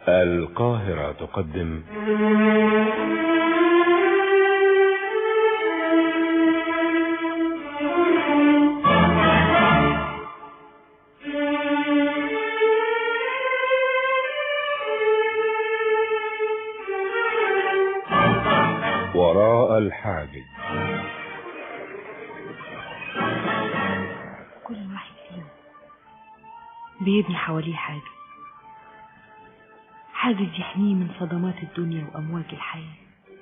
القاهرة تقدم وراء الحاجز كل واحد فينا بيبني حواليه حاجة حاجز يحميه من صدمات الدنيا وأمواج الحياة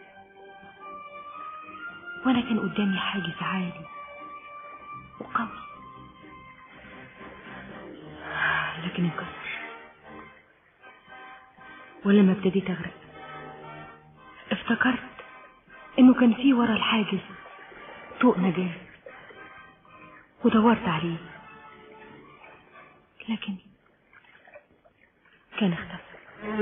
وأنا كان قدامي حاجز عالي وقوي لكن انكسر ولما ابتديت أغرق افتكرت إنه كان في ورا الحاجز طوق نجاة ودورت عليه لكن كان اختفى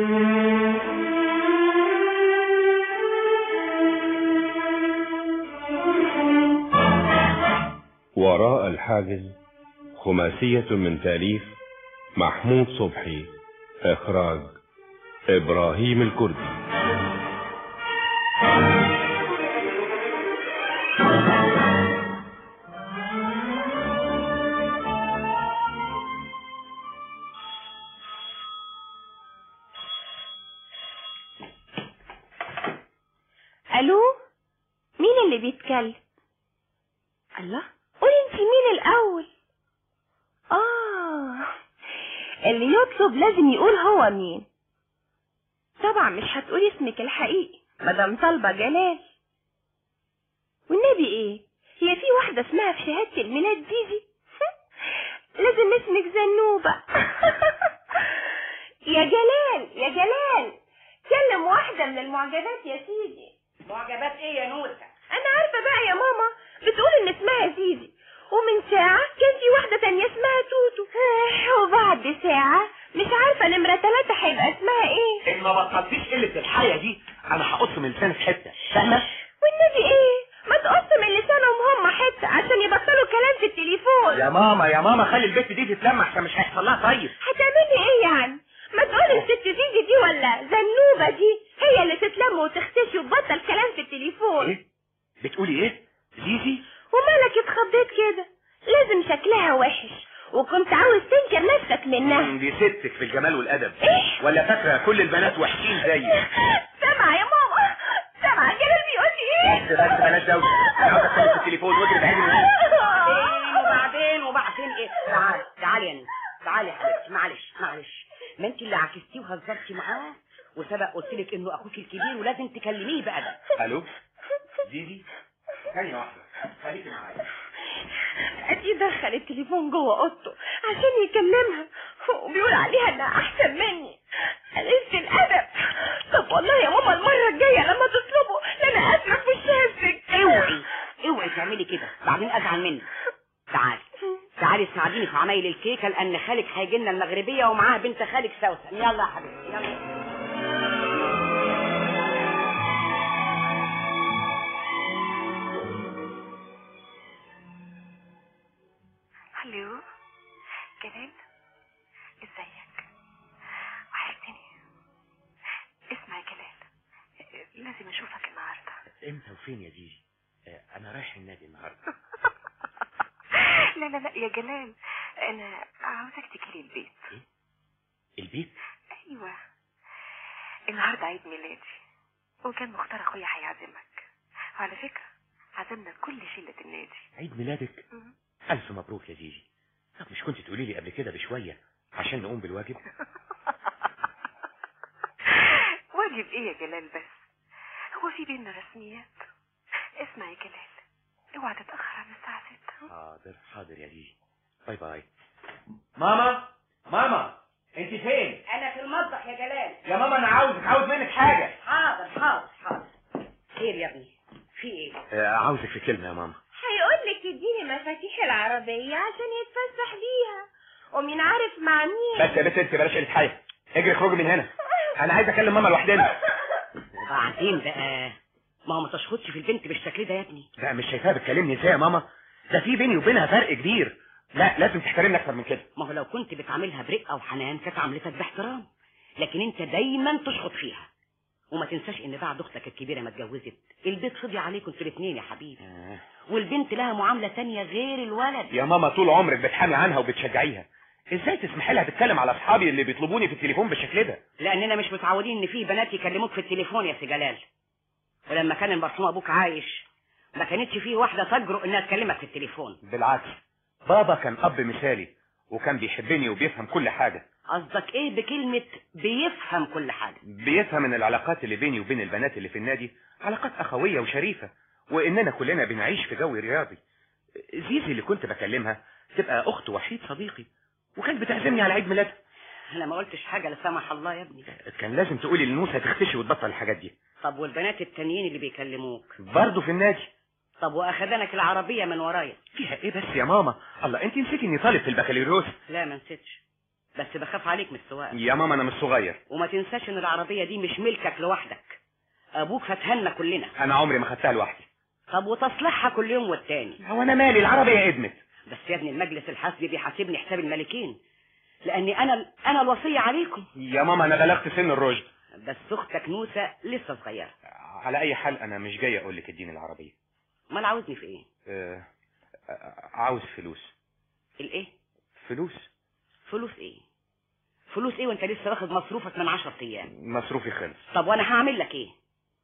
وراء الحاجز خماسية من تأليف محمود صبحي إخراج إبراهيم الكردي الو مين اللي بيتكلم الله قولي انت مين الاول اه اللي يطلب لازم يقول هو مين طبعا مش هتقولي اسمك الحقيقي مدام طالبه جلال والنبي ايه هي في واحده اسمها في شهاده الميلاد زيزي لازم اسمك زنوبه يا جلال يا جلال كلم واحده من المعجبات يا سيدي معجبات ايه يا نوسة انا عارفه بقى يا ماما بتقول ان اسمها زيزي ومن ساعة كان في واحدة تانية اسمها توتو آه، وبعد ساعة مش عارفة نمرة ثلاثة هيبقى اسمها ايه ان ما بطلتيش قلة الحياة دي انا هقص من لسانك حتة فاهمة والنبي ايه ما تقص من لسانهم هم حتة عشان يبطلوا كلام في التليفون يا ماما يا ماما خلي البت دي تتلم عشان مش هيحصل لها طيب هتعملي ايه يعني ما تقولي الست زيزي دي ولا زنوبة دي هي اللي تتلم وتختشي وتبطل كلام في التليفون ايه بتقولي ايه زيزي ومالك اتخضيت كده لازم شكلها وحش وكنت عاوز تنكر نفسك منها مم، دي ستك في الجمال والادب ايه ولا فاكرة كل البنات وحشين زيك سامع يا ماما سامع جلال بيقول لي ايه بس بلاش دوشة انا عاوز اتكلم في التليفون واجري بعيد من هنا ايه وبعدين وبعدين ايه تعالي تعالي يا نينا تعالي يا حبيبتي معلش معلش ما انت اللي عكستيه وهزرتي معاه وسبق قلت لك انه اخوك الكبير ولازم تكلميه بقى الو زيزي ثانية واحدة خليكي معايا ادي دخل التليفون جوه اوضته عشان يكلمها وبيقول عليها انها احسن مني قللت الادب طب والله يا ماما المره الجايه لما تطلبه لا انا اسرع في وشها السكه اوعي اوعي تعملي كده بعدين ازعل منك تعالي تعالي اساعديني في عمايل الكيكه لان خالك هيجي لنا المغربيه ومعاها بنت خالك سوسن يلا يا حبيبتي يلا الو جلال ازيك وحشتني اسمع يا جلال لازم اشوفك النهارده امتى وفين يا زيزي آه، انا رايح النادي النهارده لا لا لا يا جلال انا عاوزك تجيلي البيت البيت ايوه النهارده عيد ميلادي وكان مختار اخويا هيعزمك وعلى فكره عزمنا كل شله النادي عيد ميلادك الف مبروك يا زيزي طب مش كنت تقولي لي قبل كده بشوية عشان نقوم بالواجب واجب ايه يا جلال بس هو في بينا رسميات اسمع يا جلال اوعى تتاخر عن الساعه 6 حاضر حاضر يا زيزي باي باي ماما ماما انت فين انا في المطبخ يا جلال يا ماما انا عاوزك عاوز منك حاجة حاضر حاضر حاضر خير يا ابني في ايه آه، عاوزك في كلمة يا ماما هيقول لك اديني مفاتيح العربيه عشان يتفسح بيها ومين عارف مع مين بس يا بنت انت بلاش قلة حاجة اجري اخرجي من هنا انا عايز اكلم ماما لوحدنا وبعدين بقى ما هو ما تشخطش في البنت بالشكل ده يا ابني لا مش شايفاها بتكلمني ازاي يا ماما ده في بيني وبينها فرق كبير لا لازم تحترمني اكتر من كده ما هو لو كنت بتعاملها برقة وحنان كانت عاملتك باحترام لكن انت دايما تشخط فيها وما تنساش ان بعد اختك الكبيره ما اتجوزت البيت فضي عليكم انتوا الاثنين يا حبيبي آه. والبنت لها معامله تانية غير الولد يا ماما طول عمرك بتحامي عنها وبتشجعيها ازاي تسمحي لها تتكلم على اصحابي اللي بيطلبوني في التليفون بالشكل ده لاننا مش متعودين ان في بنات يكلموك في التليفون يا سي جلال ولما كان المرحوم ابوك عايش ما كانتش فيه واحده تجرؤ انها تكلمك في التليفون بالعكس بابا كان اب مثالي وكان بيحبني وبيفهم كل حاجه قصدك ايه بكلمه بيفهم كل حاجه بيفهم ان العلاقات اللي بيني وبين البنات اللي في النادي علاقات اخويه وشريفه واننا كلنا بنعيش في جو رياضي زيزي اللي كنت بكلمها تبقى اخت وحيد صديقي وكانت بتعزمني على عيد ميلادها انا ما قلتش حاجه لا سمح الله يا ابني كان لازم تقولي لنوسه تختشي وتبطل الحاجات دي طب والبنات التانيين اللي بيكلموك برضه في النادي طب واخدانك العربيه من ورايا فيها ايه بس يا ماما الله انت نسيتي اني طالب في البكالوريوس لا ما نسيتش بس بخاف عليك من السواقه يا ماما انا مش صغير وما تنساش ان العربيه دي مش ملكك لوحدك ابوك فاتهنا كلنا انا عمري ما خدتها لوحدي طب وتصليحها كل يوم والتاني هو انا مالي العربيه ادمت بس يا ابني المجلس الحسبي بيحاسبني حساب الملكين لاني انا انا الوصيه عليكم يا ماما انا بلغت سن الرشد بس اختك نوسه لسه صغيره على اي حال انا مش جاي اقول لك اديني العربيه امال عاوزني في ايه أه عاوز فلوس الايه فلوس فلوس ايه فلوس ايه وانت لسه واخد مصروفك من عشر ايام مصروفي خلص طب وانا هعمل لك ايه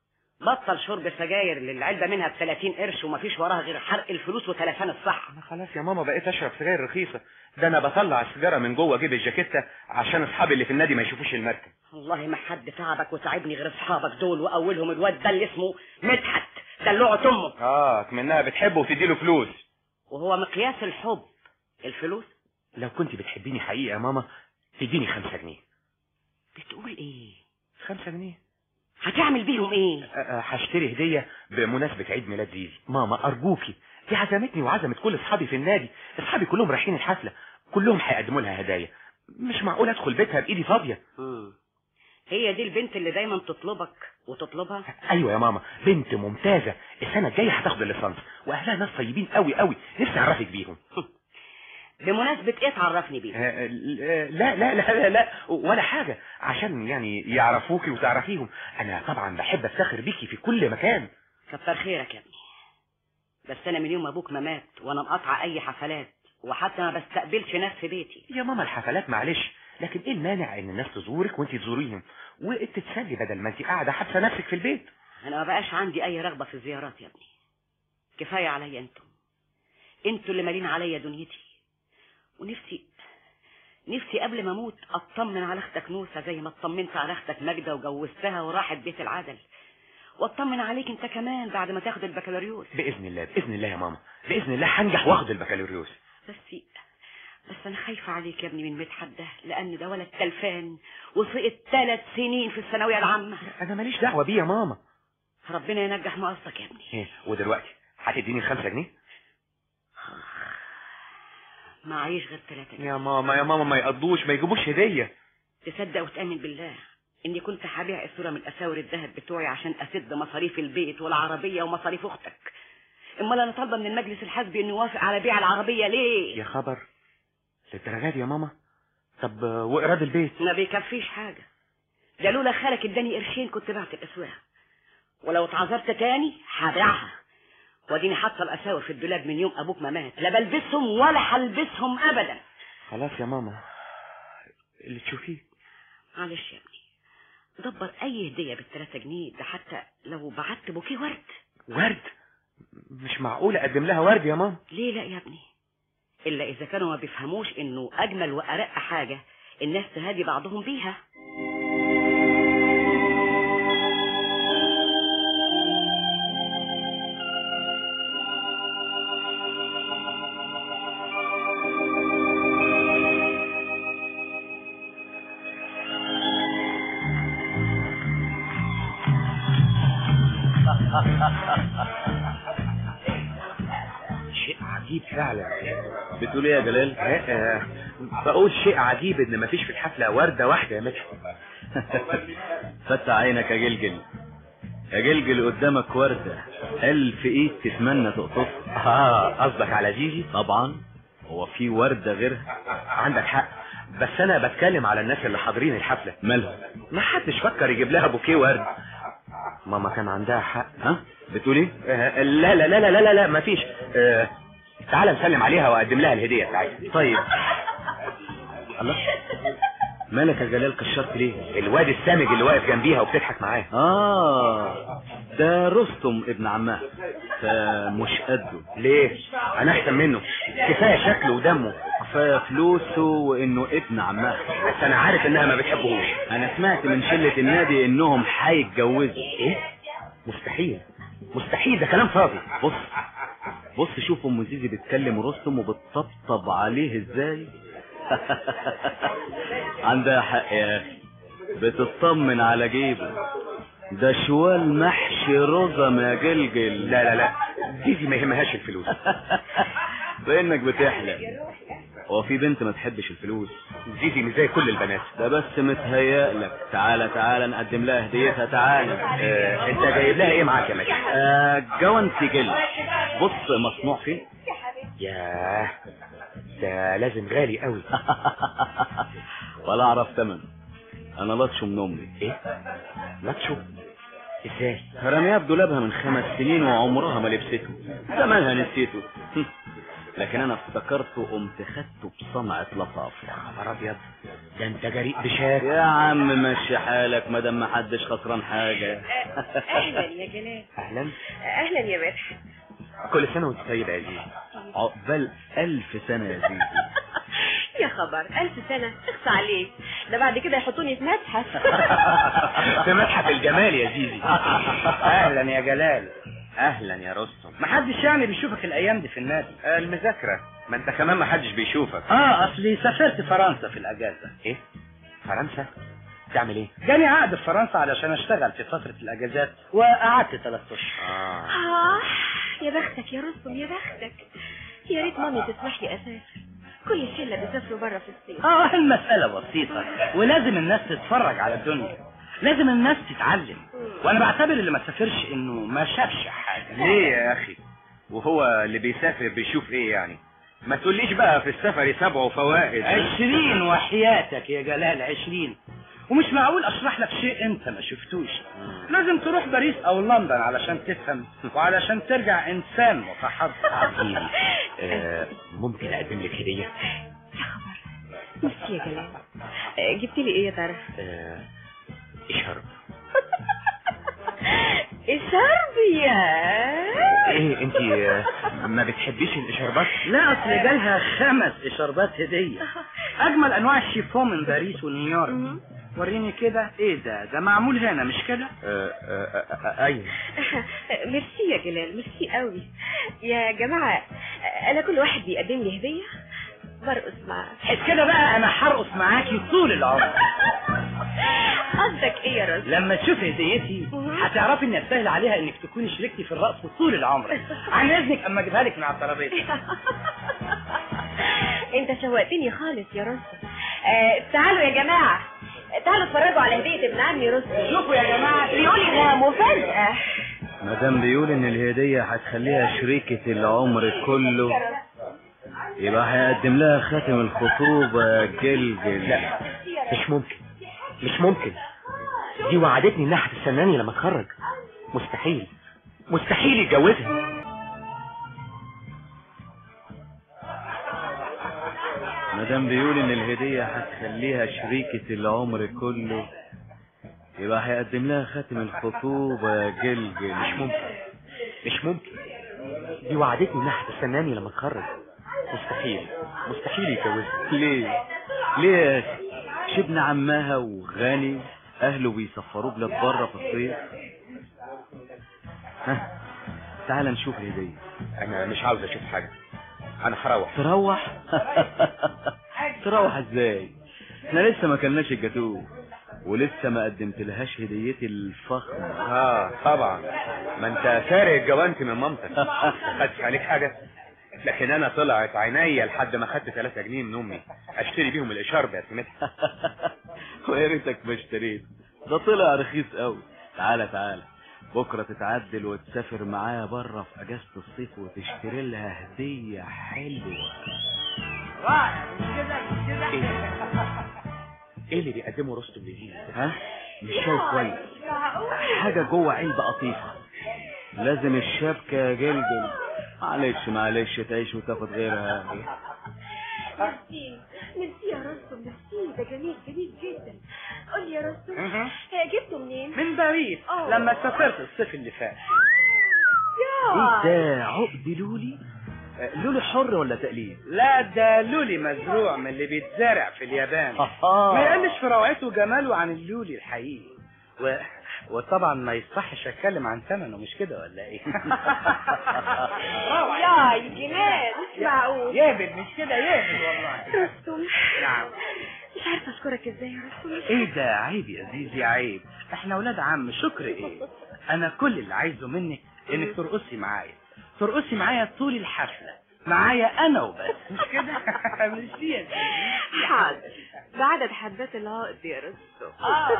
بطل شرب سجاير اللي العلبه منها ب 30 قرش ومفيش وراها غير حرق الفلوس وتلفان الصحه انا خلاص يا ماما بقيت اشرب سجاير رخيصه ده انا بطلع السيجاره من جوه جيب الجاكيته عشان اصحابي اللي في النادي ما يشوفوش المركب والله ما حد تعبك وتعبني غير اصحابك دول واولهم الواد ده اللي اسمه مدحت دلوعه امه اه كمنها بتحبه وتديله فلوس وهو مقياس الحب الفلوس لو كنت بتحبيني حقيقه يا ماما تديني خمسة جنيه بتقول ايه خمسة جنيه هتعمل بيهم ايه أه، أه، هشتري هدية بمناسبة عيد ميلاد زيزي ماما أرجوكي دي عزمتني وعزمت كل أصحابي في النادي أصحابي كلهم رايحين الحفلة كلهم هيقدموا لها هدايا مش معقول أدخل بيتها بإيدي فاضية مم. هي دي البنت اللي دايما تطلبك وتطلبها أيوة يا ماما بنت ممتازة السنة الجاية هتاخد الليسانس وأهلها ناس طيبين قوي قوي نفسي أعرفك بيهم بمناسبة ايه تعرفني بيها أه، أه، لا لا لا لا لا ولا حاجة عشان يعني يعرفوكي وتعرفيهم أنا طبعا بحب أفتخر بيكي في كل مكان كتر خيرك يا ابني بس انا من يوم ابوك ما مات وانا مقاطعه اي حفلات وحتى ما بستقبلش ناس في بيتي يا ماما الحفلات معلش لكن ايه المانع ان الناس تزورك وانت تزوريهم وتتسلي بدل ما انت قاعده حابسه نفسك في البيت انا ما بقاش عندي اي رغبه في الزيارات يا ابني كفايه عليا انتم انتوا اللي مالين عليا دنيتي ونفسي نفسي قبل ما اموت اطمن على اختك نوسه زي ما اطمنت على اختك ماجده وجوزتها وراحت بيت العدل واطمن عليك انت كمان بعد ما تاخد البكالوريوس باذن الله باذن الله يا ماما باذن الله هنجح واخد البكالوريوس بس بس انا خايفه عليك يا ابني من مدحت ده لان ده ولد تلفان وسقط ثلاث سنين في الثانويه العامه انا ماليش دعوه بيه يا ماما ربنا ينجح ما قصدك يا ابني إيه، ودلوقتي هتديني خمسة جنيه معيش غير ثلاثة جنيه يا ماما يا ماما ما يقضوش ما يجيبوش هديه تصدق وتأمن بالله اني كنت هبيع الصورة من اساور الذهب بتوعي عشان اسد مصاريف البيت والعربية ومصاريف اختك امال انا طالبة من المجلس الحزبي انه يوافق على بيع العربية ليه يا خبر للدرجه دي يا ماما طب آه، وايراد البيت ما بيكفيش حاجة ده لولا خالك اداني قرشين كنت بعت الاسواق ولو اتعذرت تاني هبيعها واديني حاطه الاساور في الدولاب من يوم ابوك ما مات لا بلبسهم ولا هلبسهم ابدا خلاص يا ماما اللي تشوفيه معلش يا ابني دبر اي هديه بالثلاثة جنيه ده حتى لو بعت بوكيه ورد ورد مش معقول اقدم لها ورد يا ماما ليه لا يا ابني الا اذا كانوا ما بيفهموش انه اجمل وارق حاجه الناس تهادي بعضهم بيها شيء عجيب فعلا بتقول ايه يا جلال آه، آه، بقول شيء عجيب ان مفيش في الحفله ورده واحده يا مدحت فتح عينك يا جلجل يا جلجل قدامك وردة ألف ايد تتمنى تقطفها اه قصدك على جيجي طبعا هو في وردة غيرها عندك حق بس انا بتكلم على الناس اللي حاضرين الحفله مالها ما حدش فكر يجيب لها بوكيه ورد ماما كان عندها حق ها بتقول ايه آه، لا لا لا لا لا لا, لا مفيش آه، تعال نسلم عليها واقدم لها الهديه بتاعتها طيب الله مالك يا جلال كشرت ليه الواد السامج اللي واقف جنبيها وبتضحك معاه اه ده رستم ابن عمها فمش قده ليه انا احسن منه كفايه شكله ودمه كفايه فلوسه وانه ابن عمها بس انا عارف انها ما بتحبهوش انا سمعت من شلة النادي انهم هيتجوزوا ايه مستحيل مستحيل ده كلام فاضي بص بص شوف ام زيزي بتكلم رستم وبتطبطب عليه ازاي عندها حق يا اخي بتطمن على جيبه ده شوال محشي رزم يا جلجل لا لا لا زيزي ما يهمهاش الفلوس بانك بتحلم هو في بنت ما تحبش الفلوس زيزي مش زي كل البنات ده بس متهيألك تعالى تعالى نقدم لها هديتها تعالى آه، انت جايب لها ايه معاك يا مجدي آه جوانتي جلد بص مصنوع فين ياه ده لازم غالي قوي ولا اعرف ثمن انا لطشه من امي ايه لاتشو ازاي رميها في دولابها من خمس سنين وعمرها ما لبسته زمانها نسيته لكن انا افتكرته قمت خدته بصنعة لطافة خبر ابيض ده انت جريء بشاك يا عم مشي حالك ما دام محدش خسران حاجة اهلا يا جلال اهلا اهلا يا مدحت كل سنه وانت طيب يا زيزي عقبال ألف سنة يا زيزي يا خبر ألف سنة اخصى عليك ده بعد كده يحطوني في متحف في متحف الجمال يا زيزي اهلا يا جلال اهلا يا رستم محدش يعني بيشوفك الايام دي في النادي المذاكره ما انت كمان ما حدش بيشوفك اه اصلي سافرت فرنسا في الاجازه ايه فرنسا تعمل ايه جاني عقد في فرنسا علشان اشتغل في فتره الاجازات وقعدت ثلاث اشهر اه آه يا بختك يا رستم يا بختك يا ريت مامي تسمح لي أسافر كل الشلة بيسافروا بره في الصيف اه المساله بسيطه ولازم الناس تتفرج على الدنيا لازم الناس تتعلم وانا بعتبر اللي ما سافرش انه ما شافش حاجه ليه يا اخي وهو اللي بيسافر بيشوف ايه يعني ما تقوليش بقى في السفر سبع فوائد عشرين وحياتك يا جلال عشرين ومش معقول اشرح لك شيء انت ما شفتوش لازم تروح باريس او لندن علشان تفهم وعلشان ترجع انسان متحضر عزيزي آه ممكن اقدم لك هديه يا خبر ميرسي يا جلال آه، جبت لي ايه يا ترى آه اشهر الشربية ايه انت آه ما بتحبيش الاشاربات لا اصل جالها خمس اشاربات هديه اجمل انواع الشيفون من باريس ونيويورك وريني كده ايه ده ده معمول هنا مش كده آه آه آه ايوه ميرسي يا جلال ميرسي قوي يا جماعة أنا كل واحد بيقدم لي هدية برقص معاه كده بقى انا هرقص معاكي طول العمر قصدك ايه يا رجل لما تشوفي هديتي هتعرفي اني استاهل عليها انك تكوني شريكتي في الرقص طول العمر عن اذنك اما اجيبها لك من على الترابيزه انت شوقتني خالص يا رستم آه تعالوا يا جماعة تعالوا اتفرجوا على هدية ابن عمي رستم شوفوا يا جماعه بيقول لي ده مفاجأة مادام بيقول ان الهدية هتخليها شريكة العمر كله يبقى هيقدم لها خاتم الخطوبة يا جلجل لا مش ممكن مش ممكن دي وعدتني انها هتستناني لما اتخرج مستحيل مستحيل يتجوزها مادام بيقول ان الهدية هتخليها شريكة العمر كله يبقى هيقدم لها خاتم الخطوبة يا جلجل مش ممكن مش ممكن دي وعدتني انها هتستناني لما اتخرج مستحيل مستحيل يتجوزها ليه ليه يا اخي مش ابن عمها وغني اهله بيسفروه بلاد بره في الصيف ها تعال نشوف الهدية انا مش عاوز اشوف حاجه انا هروح تروح تروح ازاي احنا لسه ما كلناش الجاتوه ولسه ما قدمت لهاش هديتي الفخمة اه طبعا ما انت سارق الجوانتي من مامتك خدش عليك حاجه لكن انا طلعت عينيا لحد ما خدت 3 جنيه من امي اشتري بيهم الاشارب يا سميتها ويا ريتك ما اشتريت ده طلع رخيص قوي تعالى تعالى بكره تتعدل وتسافر معايا بره في اجازه الصيف وتشتري لها هديه حلوه واحد كده كده ايه ايه اللي بيقدمه رستم لزيزي ها مش شايف كويس حاجة جوه علبة قطيفة لازم الشبكة يا جلجل معلش معلش تعيش وتاخد غيرها ميرسي ميرسي يا رستم ميرسي ده جميل جميل جدا قول لي يا رستم هي جبته منين؟ من باريس آه. لما سافرت الصيف اللي فات يا ايه ده عقد لولي آه، لولي حر ولا تقليد لا ده لولي مزروع من اللي بيتزرع في اليابان آه. ما يقلش في روعته وجماله عن اللولي الحقيقي و... وطبعا ما يصحش اتكلم عن ثمنه مش كده ولا ايه يا الجنان مش معقول يهبد مش كده يهبد والله رستم نعم مش عارفه اشكرك ازاي يا رستم ايه ده عيب يا زيزي عيب احنا ولاد عم شكر ايه انا كل اللي عايزه منك انك ترقصي معايا ترقصي معايا طول الحفله معايا انا وبس مش كده مش دي يا زيزي حاضر بعدد حبات العقد يا رستم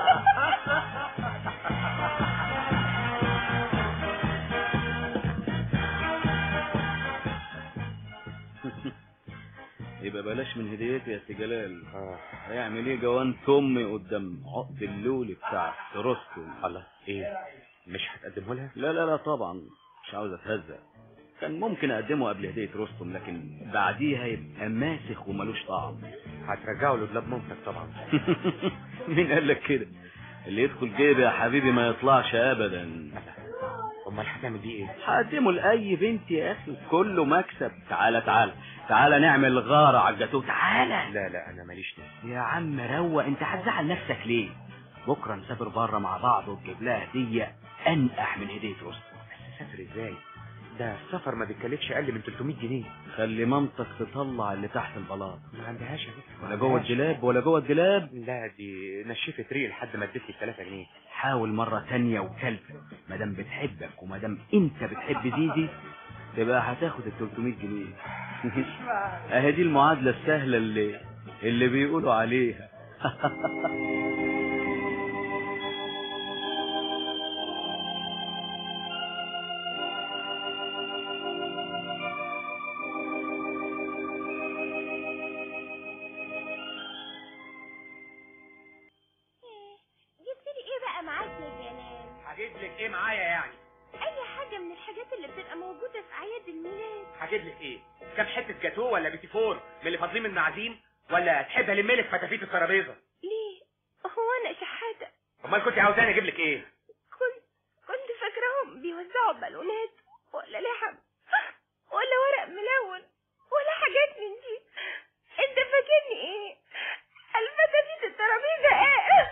يبقى بلاش من هديتي يا سي جلال اه هيعمل ايه جوان امي قدام عقد اللولي بتاع رستم الله ايه مش هتقدمه لها لا لا لا طبعا مش عاوز اتهزأ كان ممكن اقدمه قبل هدية رستم لكن بعديها يبقى ماسخ وملوش طعم هترجعه لدولاب مامتك طبعا مين قال لك كده اللي يدخل جيبي يا حبيبي ما يطلعش ابدا امال هتعمل بيه ايه هقدمه لاي بنت يا اخي كله مكسب تعالى تعالى تعالى نعمل غارة على الجاتوه تعالى لا لا انا ماليش نفس يا عم روق انت هتزعل نفسك ليه بكره نسافر بره مع بعض وتجيب لها هديه انقح من هديه رستم تسافر ازاي ده السفر ما بيكلفش اقل من 300 جنيه خلي مامتك تطلع اللي تحت البلاط ما عندهاش يا بنت ولا جوه الجلاب ولا جوه الدولاب لا دي نشفت ريق لحد ما ادتني 3 جنيه حاول مرة تانية وكلب مادام بتحبك ومادام انت بتحب زيزي تبقى هتاخد ال 300 جنيه اهي دي المعادلة السهلة اللي اللي بيقولوا عليها جبت لي ايه بقى معاك يا جلال هجيب لك ايه معايا يعني اي حاجه من الحاجات اللي بتبقى موجوده في اعياد الميلاد هجيب لك ايه كام حته جاتوه ولا بيتي فور من اللي فاضلين من المعازيم ولا تحب الملك فتافيت الترابيزه ليه هو انا شحاته امال كنت عاوزاني اجيب لك ايه كنت كنت فاكراهم بيوزعوا بالونات ولا لحم ولا ورق ملون ولا حاجات من دي انت فاكرني ايه الفتافيت الترابيزه ايه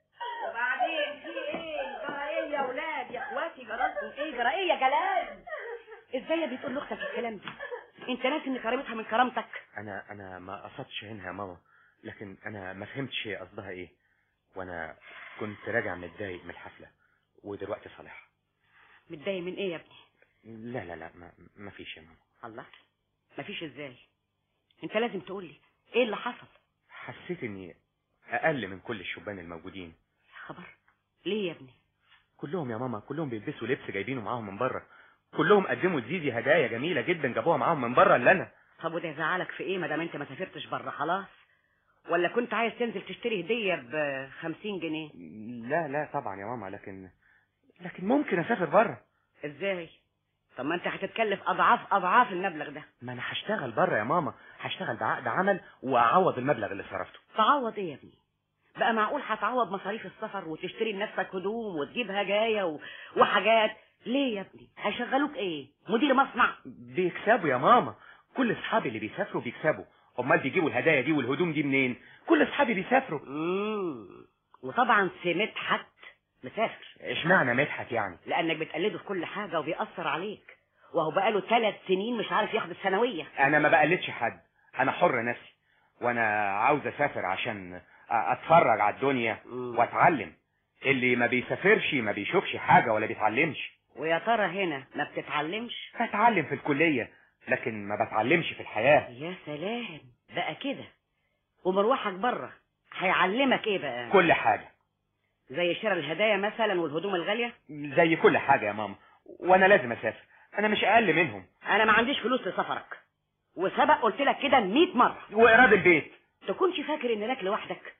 وبعدين في ايه جرائيه يا ولاد يا اخواتي جرالكم ايه جرائيه يا جلال ازاي بتقول لاختك الكلام ده انت ناسي ان كرامتها من كرامتك انا انا ما قصدتش عينها يا ماما لكن انا ما فهمتش هي قصدها ايه وانا كنت راجع متضايق من الحفله ودلوقتي صالحها متضايق من ايه يا ابني لا لا لا ما, ما فيش يا ماما الله مفيش ازاي انت لازم تقول لي ايه اللي حصل حسيت اني اقل من كل الشبان الموجودين يا خبر ليه يا ابني كلهم يا ماما كلهم بيلبسوا لبس جايبينه معاهم من بره كلهم قدموا لزيزي هدايا جميله جدا جابوها معاهم من بره الا انا طب وده يزعلك في ايه ما دام انت ما سافرتش بره خلاص ولا كنت عايز تنزل تشتري هديه ب 50 جنيه لا لا طبعا يا ماما لكن لكن ممكن اسافر بره ازاي طب ما انت هتتكلف اضعاف اضعاف المبلغ ده ما انا هشتغل بره يا ماما هشتغل بعقد عمل واعوض المبلغ اللي صرفته تعوض ايه يا ابني بقى معقول هتعوض مصاريف السفر وتشتري لنفسك هدوم وتجيب هدايا و... وحاجات ليه يا ابني هيشغلوك ايه مدير مصنع بيكسبوا يا ماما كل اصحابي اللي بيسافروا بيكسبوا امال بيجيبوا الهدايا دي والهدوم دي منين كل اصحابي بيسافروا امم وطبعا سمت حد مسافر اشمعنى مدحت يعني لانك بتقلده في كل حاجه وبيأثر عليك وهو بقاله ثلاث سنين مش عارف ياخد الثانويه انا ما بقلدش حد انا حر نفسي وانا عاوز اسافر عشان أ- اتفرج على الدنيا مم. واتعلم اللي ما بيسافرش ما بيشوفش حاجه ولا بيتعلمش ويا ترى هنا ما بتتعلمش بتعلم في الكليه لكن ما بتعلمش في الحياه يا سلام بقى كده ومروحك بره هيعلمك ايه بقى كل حاجه زي شراء الهدايا مثلا والهدوم الغاليه زي كل حاجه يا ماما وانا لازم اسافر انا مش اقل منهم انا ما عنديش فلوس لسفرك وسبق قلت لك كده 100 مره وايراد البيت تكونش فاكر ان لك لوحدك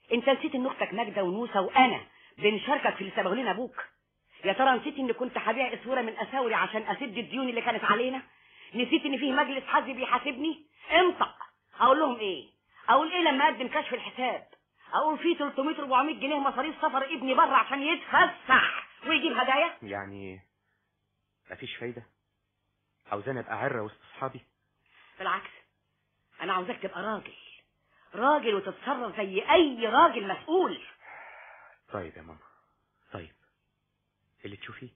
انت نسيت ان اختك ماجده ونوسه وانا بنشاركك في اللي سبقوا لنا ابوك يا ترى نسيت ان كنت هبيع اسوره من اساوري عشان اسد الديون اللي كانت علينا نسيت ان فيه مجلس حزب بيحاسبني انطق اقول لهم ايه اقول ايه لما اقدم كشف الحساب اقول فيه 300 400 جنيه مصاريف سفر ابني بره عشان يتفسح ويجيب هدايا يعني مفيش فايدة عاوزاني ابقى عرة وسط اصحابي بالعكس انا عاوزاك تبقى راجل راجل وتتصرف زي اي راجل مسؤول طيب يا ماما طيب اللي تشوفيه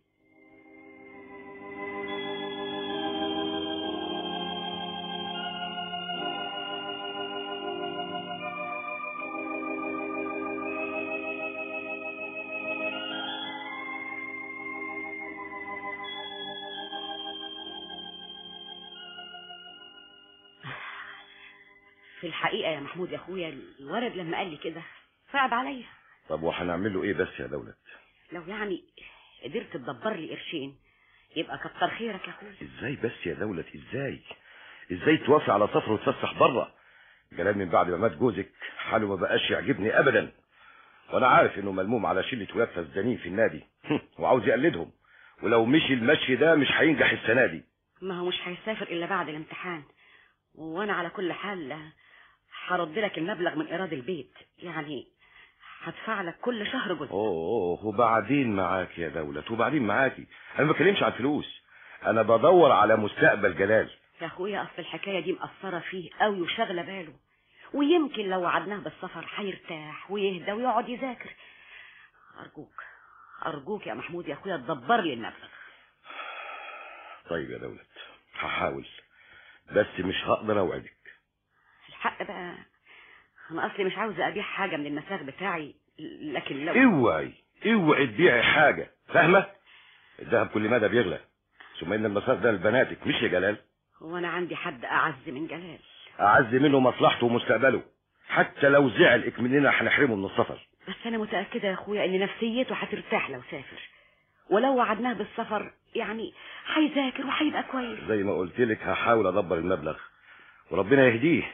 في الحقيقه يا محمود يا اخويا الولد لما قال لي كده صعب عليا طب وهنعمل له ايه بس يا دولت لو يعني قدرت تدبر لي قرشين يبقى كتر خيرك يا اخويا ازاي بس يا دولت ازاي ازاي توافق على سفر وتفسح بره جلال من بعد ما مات جوزك حاله ما بقاش يعجبني ابدا وانا عارف انه ملموم على شله ولاد فسدانين في النادي وعاوز يقلدهم ولو مشي المشي ده مش هينجح السنه دي ما هو مش هيسافر الا بعد الامتحان وانا على كل حال هرد لك المبلغ من ايراد البيت يعني هدفع لك كل شهر جزء اوه أوه، وبعدين معاك يا دولت وبعدين معاكي انا ما بتكلمش على الفلوس انا بدور على مستقبل جلال يا اخويا اصل الحكايه دي مأثره فيه قوي وشاغله باله ويمكن لو وعدناه بالسفر هيرتاح ويهدى ويقعد يذاكر ارجوك ارجوك يا محمود يا اخويا تدبر لي المبلغ طيب يا دولت هحاول بس مش هقدر اوعدك الحق بقى انا اصلي مش عاوزه ابيع حاجه من المساغ بتاعي لكن لو اوعي اوعي تبيعي حاجه فاهمه الذهب كل مدى بيغلى ثم ان المساق ده لبناتك مش لجلال وانا عندي حد اعز من جلال اعز منه مصلحته ومستقبله حتى لو زعل مننا هنحرمه من السفر بس انا متاكده يا اخويا ان نفسيته هترتاح لو سافر ولو وعدناه بالسفر يعني هيذاكر وهيبقى كويس زي ما قلت لك هحاول ادبر المبلغ وربنا يهديه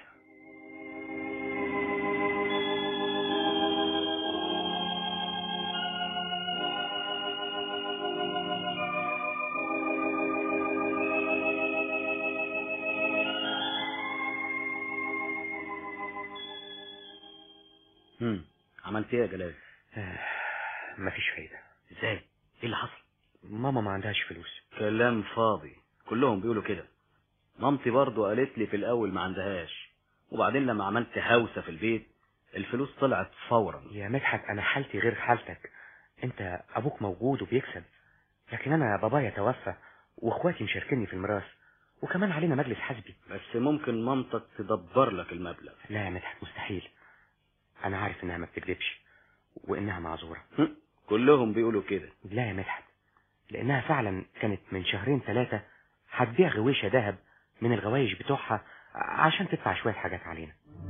هم. عملت ايه يا جلال مفيش فايدة ازاي ايه اللي حصل ماما ما عندهاش فلوس كلام فاضي كلهم بيقولوا كده مامتي برضو قالت لي في الاول ما عندهاش وبعدين لما عملت هوسه في البيت الفلوس طلعت فورا يا مدحت انا حالتي غير حالتك انت ابوك موجود وبيكسب لكن انا بابايا توفى واخواتي مشاركيني في الميراث وكمان علينا مجلس حزبي بس ممكن مامتك تدبر لك المبلغ لا يا مدحت مستحيل انا عارف انها ما بتكذبش وانها معذوره هم. كلهم بيقولوا كده لا يا مدحت لانها فعلا كانت من شهرين ثلاثه هتبيع غويشه ذهب من الغوايش بتوعها عشان تدفع شويه حاجات علينا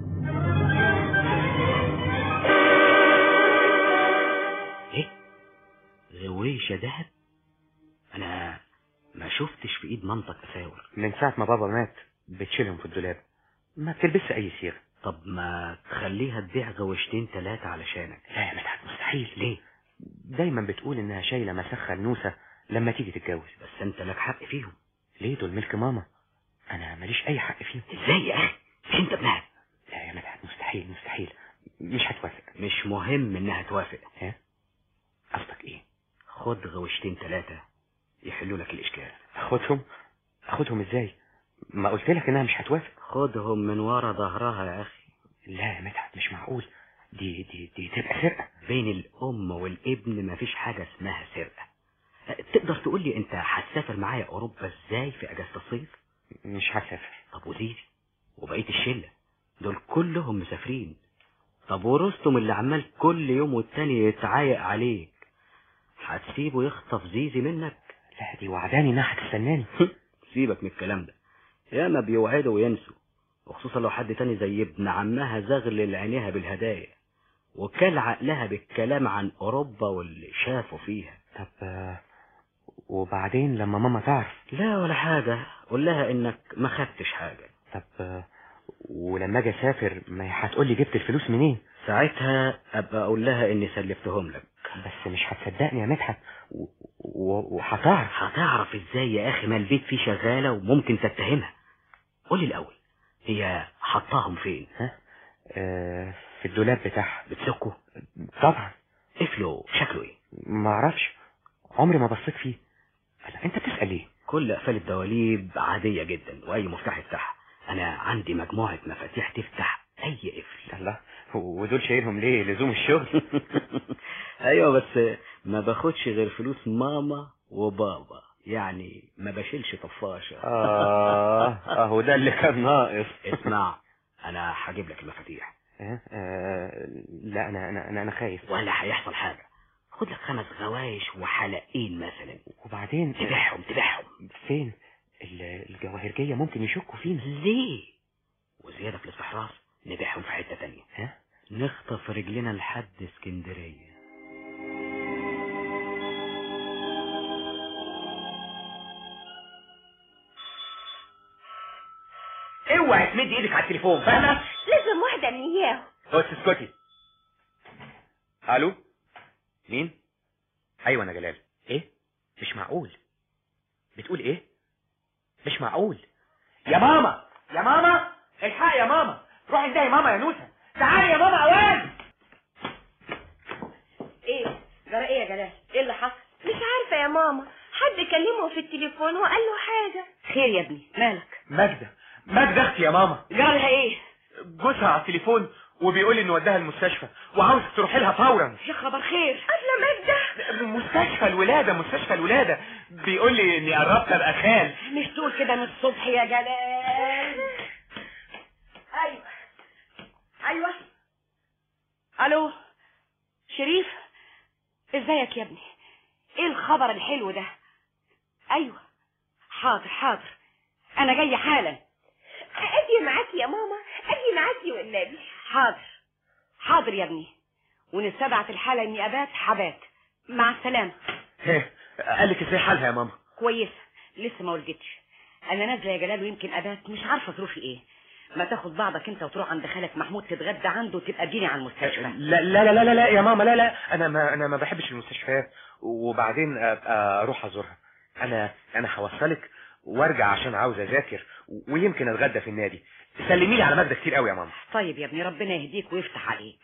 ايه غويشه دهب انا ما شفتش في ايد مامتك اساور من ساعه ما بابا مات بتشيلهم في الدولاب ما بتلبسش اي صيغه طب ما تخليها تبيع غوشتين ثلاثة علشانك لا يا مدحت مستحيل ليه دايما بتقول انها شايله مسخه لنوسه لما تيجي تتجوز بس انت لك حق فيهم ليه دول ملك ماما انا ماليش اي حق فيهم ازاي يا اخي مش انت ابنها لا يا مدحت مستحيل مستحيل مش هتوافق مش مهم انها توافق ها قصدك ايه خد غوشتين ثلاثة يحلوا لك الاشكال اخدهم اخدهم ازاي ما قلت لك انها مش هتوافق خدهم من ورا ظهرها يا اخي لا يا مدحت مش معقول دي دي دي تبقى سرقه بين الام والابن مفيش حاجة اسمها سرقة تقدر تقول لي انت هتسافر معايا اوروبا ازاي في اجازة الصيف مش هسافر طب وزيزي وبقية الشلة دول كلهم مسافرين طب ورستم اللي عمال كل يوم والتاني يتعايق عليك هتسيبه يخطف زيزي منك لا دي وعداني انها هتستناني سيبك من الكلام ده ياما بيوعدوا وينسوا وخصوصا لو حد تاني زي ابن عمها زغلل عينيها بالهدايا وكل عقلها بالكلام عن اوروبا واللي شافوا فيها طب آه، وبعدين لما ماما تعرف لا ولا حاجة قول لها انك ما خدتش حاجة طب آه، ولما اجي اسافر ما هي هتقول لي جبت الفلوس منين ساعتها ابقى اقول لها اني سلفتهم لك بس مش هتصدقني يا مدحت و- و- وهتعرف هتعرف ازاي يا اخي ما البيت فيه شغاله وممكن تتهمها قول لي الاول هي حطاهم فين ها آه في الدولاب بتاعها بتسكوا طبعا قفله شكله ايه ما اعرفش عمري ما بصيت فيه ألا انت بتسال ليه كل اقفال الدواليب عاديه جدا واي مفتاح يفتحها انا عندي مجموعه مفاتيح تفتح اي قفل الله ودول شايلهم ليه لزوم الشغل ايوه بس ما باخدش غير فلوس ماما وبابا يعني ما بشيلش طفاشه اه اهو ده اللي كان ناقص اسمع انا هجيب لك المفاتيح آه آه لا انا انا انا, أنا خايف ولا هيحصل حاجه خد لك خمس غوايش وحلقين مثلا وبعدين تبيعهم تبيعهم فين ال- الجواهرجية ممكن يشكوا فينا ليه وزياده في الاستحراف نبيعهم في حته تانية ها نخطف رجلنا لحد اسكندريه اوعي تمد ايدك على التليفون فاهمه لازم واحدة من اياهم بص اسكتي الو مين ايوه انا جلال ايه مش معقول بتقول ايه مش معقول يا ماما يا ماما الحق يا ماما روحي انتهي ماما يا نوسه تعالي يا ماما اوان ايه جرى ايه يا جلال ايه اللي حصل مش عارفة يا ماما حد كلمه في التليفون وقال له حاجة خير يا ابني مالك ماجده ماجده اختي يا ماما جرى لها ايه جوزها على التليفون وبيقول لي انه وداها المستشفى وعاوزك تروحي لها فورا يا خبر خير أبلة ماجدة مستشفى الولادة مستشفى الولادة بيقول لي اني قربت ابقى خال مش تقول كده من الصبح يا جلال ايوه ايوه الو شريف ازيك يا ابني ايه الخبر الحلو ده ايوه حاضر حاضر انا جايه حالا أجي معاكي يا ماما أجي معاكي والنبي حاضر حاضر يا ابني ونستبعت الحالة اني ابات حبات مع السلامة قال لك ازاي حالها يا ماما كويسة لسه ما ولدتش انا نازلة يا جلال ويمكن ابات مش عارفة ظروفي ايه ما تاخد بعضك انت وتروح عند خالك محمود تتغدى عنده وتبقى تجيني على المستشفى لا لا لا لا لا يا ماما لا لا انا ما انا ما بحبش المستشفيات وبعدين ابقى اروح ازورها انا انا هوصلك وارجع عشان عاوز اذاكر ويمكن اتغدى في النادي سلمي لي على ماجده كتير قوي يا ماما طيب يا ابني ربنا يهديك ويفتح عليك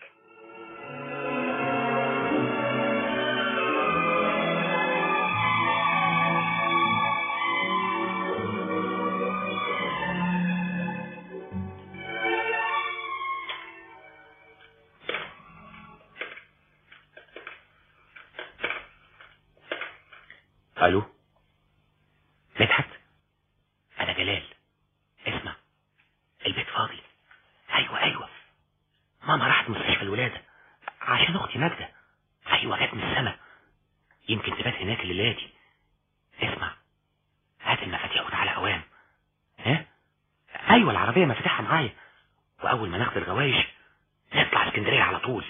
الو مدحت انا جلال اسمع البيت فاضي ايوه ايوه ماما راحت مستشفى الولاده عشان اختي ماجده ايوه جت من السما يمكن تبات هناك الليله دي اسمع هات المفاتيح وتعالى اوام ها ايوه العربيه مفاتيحها معايا واول ما ناخد الغوايش نطلع اسكندريه على طول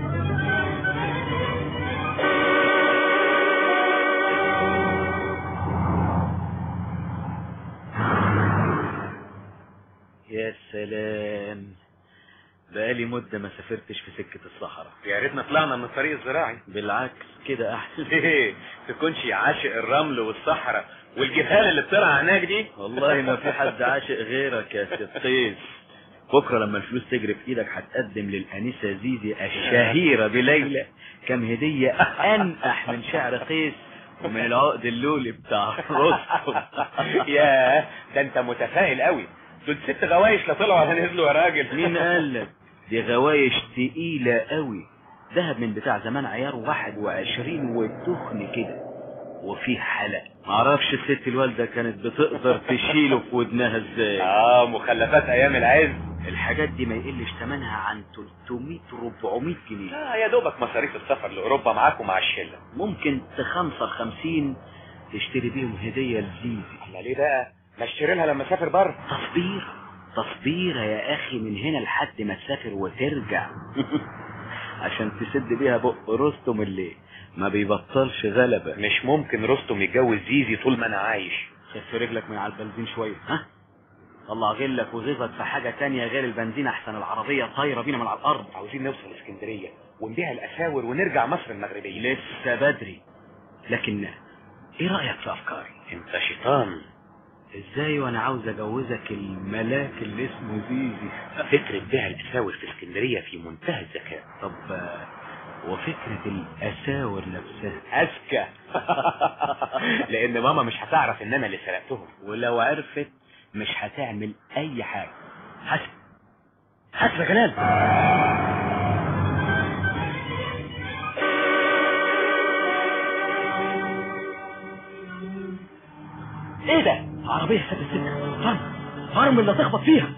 يا سلام بقالي مدة ما سافرتش في سكة الصحراء يا ريتنا طلعنا من الطريق الزراعي بالعكس كده أحسن ليه تكونش عاشق الرمل والصحراء والجبال اللي بتطلع هناك دي والله ما في حد عاشق غيرك يا ست قيس بكرة لما الفلوس تجري في ايدك هتقدم للأنسة زيزي الشهيرة بليلى كم هدية أنقح من شعر قيس ومن العقد اللولي بتاع رستم ياه ده انت متفائل قوي دول ست غوايش لا طلعوا ولا نزلوا يا راجل مين قال لك دي غوايش تقيلة قوي دهب من بتاع زمان عيار واحد وعشرين وتخن كده وفيه حلق معرفش الست الوالدة كانت بتقدر تشيله في ودنها ازاي اه مخلفات ايام العز الحاجات دي ما يقلش ثمنها عن 300 400 جنيه اه يا دوبك مصاريف السفر لاوروبا معاك ومع الشله ممكن تخنصر 50 تشتري بيهم هدية لزيزي الله ليه بقى ما اشتري لها لما اسافر بره تصبير تصبيرة يا اخي من هنا لحد ما تسافر وترجع عشان تسد بيها بق رستم اللي ما بيبطلش غلبة مش ممكن رستم يتجوز زيزي طول ما انا عايش خف رجلك من على البنزين شوية ها طلع غلك وغيظك في حاجة تانية غير البنزين أحسن العربية طايرة بينا من على الأرض عاوزين نوصل اسكندريه ونبيع الاساور ونرجع مصر المغربيه لسه بدري لكن ايه رأيك في أفكاري؟ انت شيطان ازاي وانا عاوز اجوزك الملاك اللي اسمه زيزي فكره بيع الاساور في اسكندريه في منتهى الذكاء طب آه، وفكرة الأساور نفسها اذكى لان ماما مش هتعرف ان انا اللي سرقتهم ولو عرفت مش هتعمل أي حاجة حسب حسب يا جلال ايه ده؟ عربية سد السكة فرم فرم اللي تخبط فيها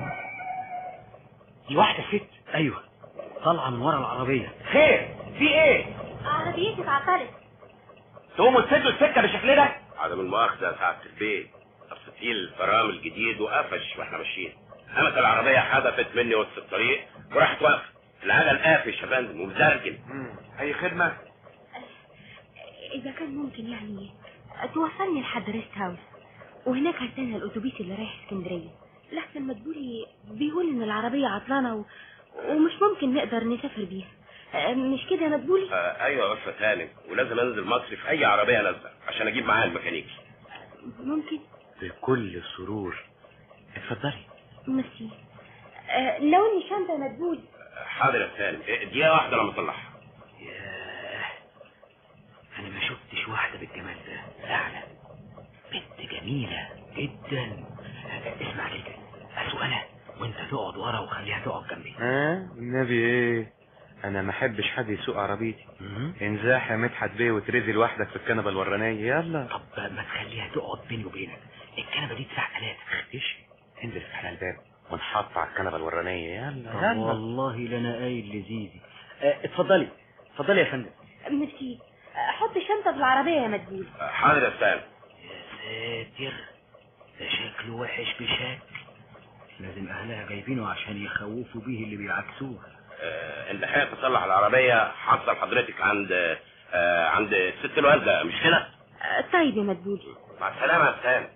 دي واحدة ست ايوه طالعة من ورا العربية خير في ايه عربيتي اتعطلت تقوموا تسدوا السكه بالشكل ده عدم المؤاخذة يا سعادة البيت تفصيل الفرامل جديد وقفش واحنا ماشيين قامت العربية حدفت مني وسط الطريق وراحت واقفة العجل قافش يا فندم ومزرجل اي خدمه اذا كان ممكن يعني توصلني لحد ريست هاوس وهناك هستنى الاتوبيس اللي رايح اسكندريه لحسن مدبولي بيقول ان العربيه عطلانه و... ومش ممكن نقدر نسافر بيها أه، مش كده يا مدبولي آه ايوه يا استاذ هانم ولازم انزل مصر في اي عربية نازلة عشان اجيب معايا الميكانيكي ممكن بكل سرور اتفضلي ميرسي أه، لون الشنطه يا مدبولي حاضر يا سالم إيه، دقيقة واحدة لما اطلعها ياه انا ما شفتش واحدة بالجمال ده فعلا بنت جميلة جدا اسمع كده اسوق انا وانت تقعد ورا وخليها تقعد جنبي ها النبي ايه انا ما احبش حد يسوق عربيتي انزاح يا مدحت بيه وترزي لوحدك في الكنبه الورانيه يلا طب ما تخليها تقعد بيني وبينك الكنبة دي تسع ثلاثة ايش انزل افتح لها الباب ونحط على الكنبه الورانيه يلا طب يلا والله لا قايل لزيزي اه، اتفضلي اتفضلي يا فندم ميرسي أه، حط الشنطه في العربيه يا مدبولي آه، حاضر يا سالم يا ساتر ده شكله وحش بشكل لازم اهلها جايبينه عشان يخوفوا بيه اللي بيعكسوها آه انت حابب تصلح العربية حصل حضرتك عند آه عند الست الوالدة مش كده؟ أه، طيب يا مدبولي مع السلامة يا سالم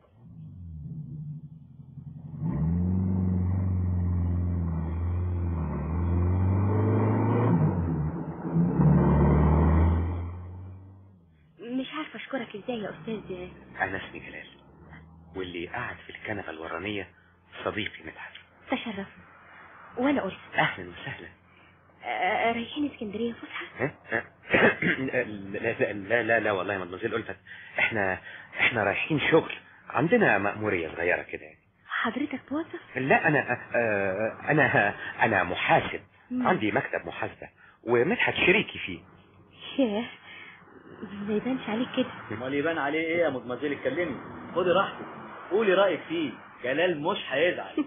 مش عارفه اشكرك ازاي يا استاذ انا اسمي جلال واللي قاعد في الكنبه الورانيه صديقي مدحت تشرف وانا قلت اهلا وسهلا أه، رايحين اسكندريه فسحه ها؟ ها؟ لا لا لا لا, لا والله يا مدمزيل ألفت احنا احنا رايحين شغل عندنا مأمورية صغيرة كده يعني. حضرتك توظف لا انا آه، انا انا محاسب مم. عندي مكتب محاسبة ومدحت شريكي فيه ياه ما يبانش عليك كده امال يبان عليه ايه يا مدمزيل اتكلمي خدي راحتك قولي رايك فيه جلال مش هيزعل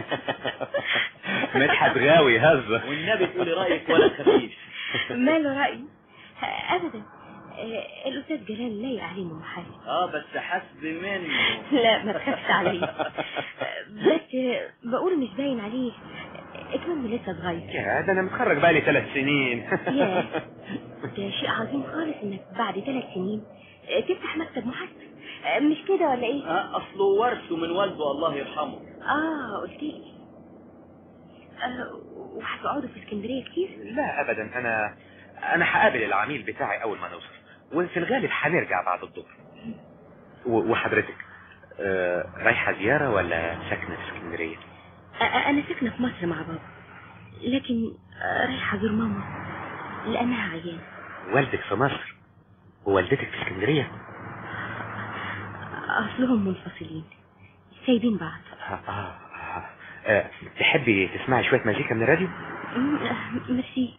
مدحت غاوي هزة والنبي تقولي رايك ولا تخافيش ماله رأيي ابدا أه، الاستاذ جلال لايق عليه انه محاسب اه بس حسب منه لا ما تخافش عليا أه، بس أه، بقول مش باين عليه اكمل لسه صغير يا ده انا متخرج بقالي ثلاث سنين ياه ده شيء عظيم خالص انك بعد ثلاث سنين أه، تفتح مكتب محاسبة أه، مش كده ولا ايه؟ آه اصله ورثه من والده الله يرحمه اه قلت لي أه، وهتقعدوا في اسكندريه كتير؟ لا ابدا انا انا هقابل العميل بتاعي اول ما نوصل وفي الغالب هنرجع بعد الظهر و- وحضرتك آه، رايحه زياره ولا ساكنه في اسكندريه أ- انا ساكنه في مصر مع بابا لكن أه، رايحه ازور ماما لانها عيانه والدك في مصر ووالدتك في اسكندريه اصلهم منفصلين سايبين بعض آه, آه, آه, آه تحبي تسمعي شويه مزيكا من الراديو م- أه، ميرسي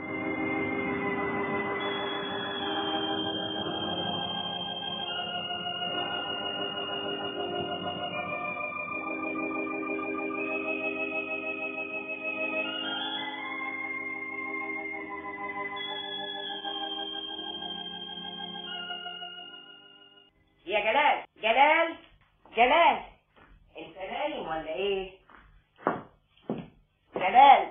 يا جلال جلال جلال انت نايم ولا ايه جلال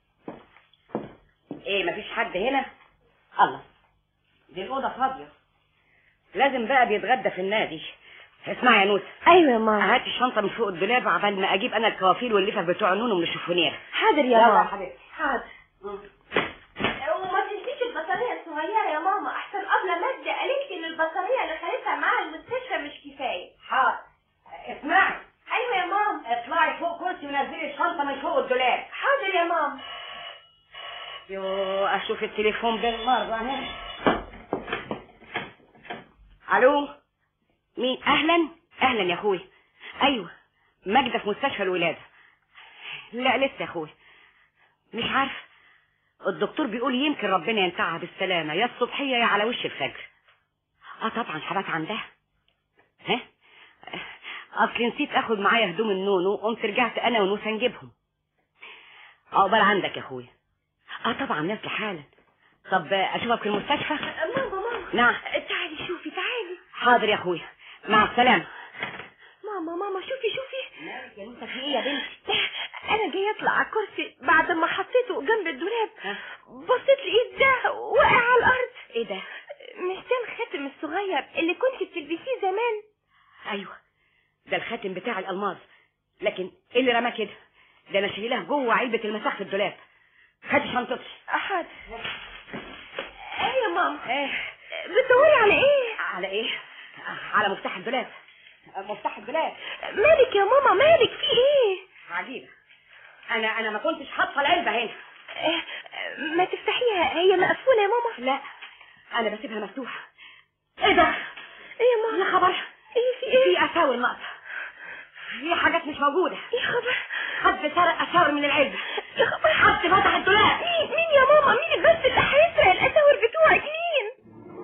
ايه مفيش حد هنا الله دي الاوضه فاضيه لازم بقى بيتغدى في النادي اسمعي يا نوسة ايوه يا ماما هات الشنطة من فوق الدولاب عبال ما اجيب انا الكوافير واللفف بتوع النون من الشفونير حاضر يا يلا ماما حبيبتي حاضر وما تنسيش البطارية الصغيرة يا ماما احسن ابله مادة قالت لي ان البطارية اللي خدتها معاها المستشفى مش كفاية حاضر اسمعي ايوه يا ماما اطلعي فوق كرسي ونزلي الشنطة من فوق الدولاب حاضر يا ماما يو اشوف التليفون بالمرة هنا الو مين اهلا اهلا يا اخوي ايوه ماجدة في مستشفى الولادة لا لسه يا اخوي مش عارف الدكتور بيقول يمكن ربنا ينفعها بالسلامة يا الصبحية يا على وش الفجر اه طبعا حبات عندها ها اصل نسيت اخد معايا هدوم النونو قمت رجعت انا ونوسة نجيبهم عقبال عندك يا اخويا اه طبعا نازله حالا طب اشوفك في المستشفى ماما ماما نعم تعالي شوفي تعالي حاضر يا اخويا مع السلامه ماما ماما شوفي شوفي مالك يا نوسة في ايه يا بنتي انا جاي اطلع على الكرسي بعد ما حطيته جنب الدولاب ها؟ بصيت لقيت ده وقع على الارض ايه ده مش ده الخاتم الصغير اللي كنت بتلبسيه زمان ايوه ده الخاتم بتاع الالماظ لكن ايه اللي رماه كده ده انا شايلاه جوه علبه المساح في الدولاب هاتي شنطتي حاضر ايه يا ماما ايه بتدوري على ايه على ايه على مفتاح الدولاب مفتاح الدولاب مالك يا ماما مالك في ايه عجيبه انا انا ما كنتش حاطه العلبه هنا إيه، ما تفتحيها هي مقفولة يا ماما لا انا بسيبها مفتوحه ايه ده ايه يا ماما يا خبر ايه في ايه في اساور ناقصه في حاجات مش موجوده يا خبر حد سرق اساور من العلبه يا خبر حد فتح الدولاب مين مين يا ماما مين بس اللي هيسرق الاساور بتوعك مين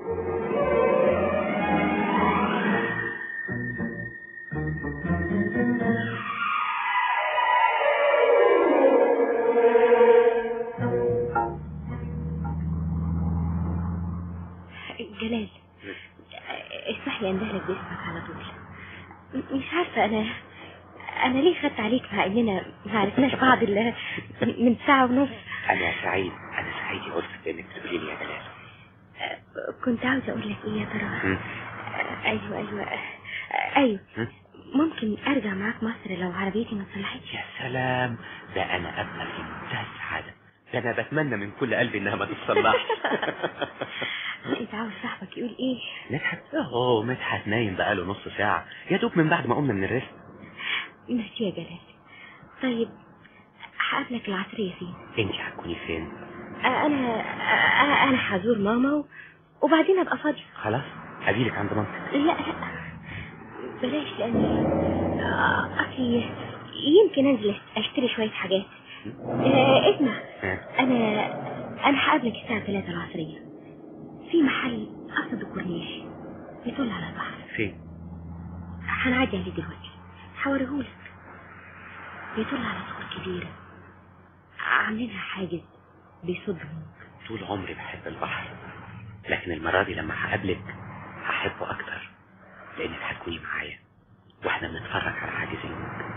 جلال اسمح لي اندهلك باسمك على طول م- مش عارفة انا انا ليه خدت عليك مع اننا ما عرفناش بعض الا من ساعة ونص انا سعيد انا سعيد يا ألفت انك تقولي لي يا جلال كنت عاوزة اقول لك ايه يا ترى هم؟ ايوه ايوه ايوه هم؟ ممكن ارجع معاك مصر لو عربيتي ما اتصلحتش يا سلام ده انا ابقى في منتهى السعاده ده انا بتمنى من كل قلبي انها ما تتصلحش انت عاوز صاحبك يقول ايه مدحت اوه مدحت نايم بقاله نص ساعه يا دوب من بعد ما قمنا من الريست ماشي يا جلال طيب هقابلك العصرية فين انت هتكوني فين انا انا هزور ماما و- وبعدين ابقى فاضية خلاص اجيلك عند مامتك لا لا بلاش لان اصلي يمكن انزل اشتري شوية حاجات آه، اسمع ها؟ انا انا هقابلك الساعة 3 العصرية في محل قصد الكورنيش يطل على البحر فين هنعدي عليه دلوقتي هوريهولك يطل على صخور كبيرة عاملينها حاجز بيصد موج طول عمري بحب البحر لكن المرة دي لما هقابلك هحبه أكتر لأنك هتكوني معايا واحنا بنتفرج على حاجز الموج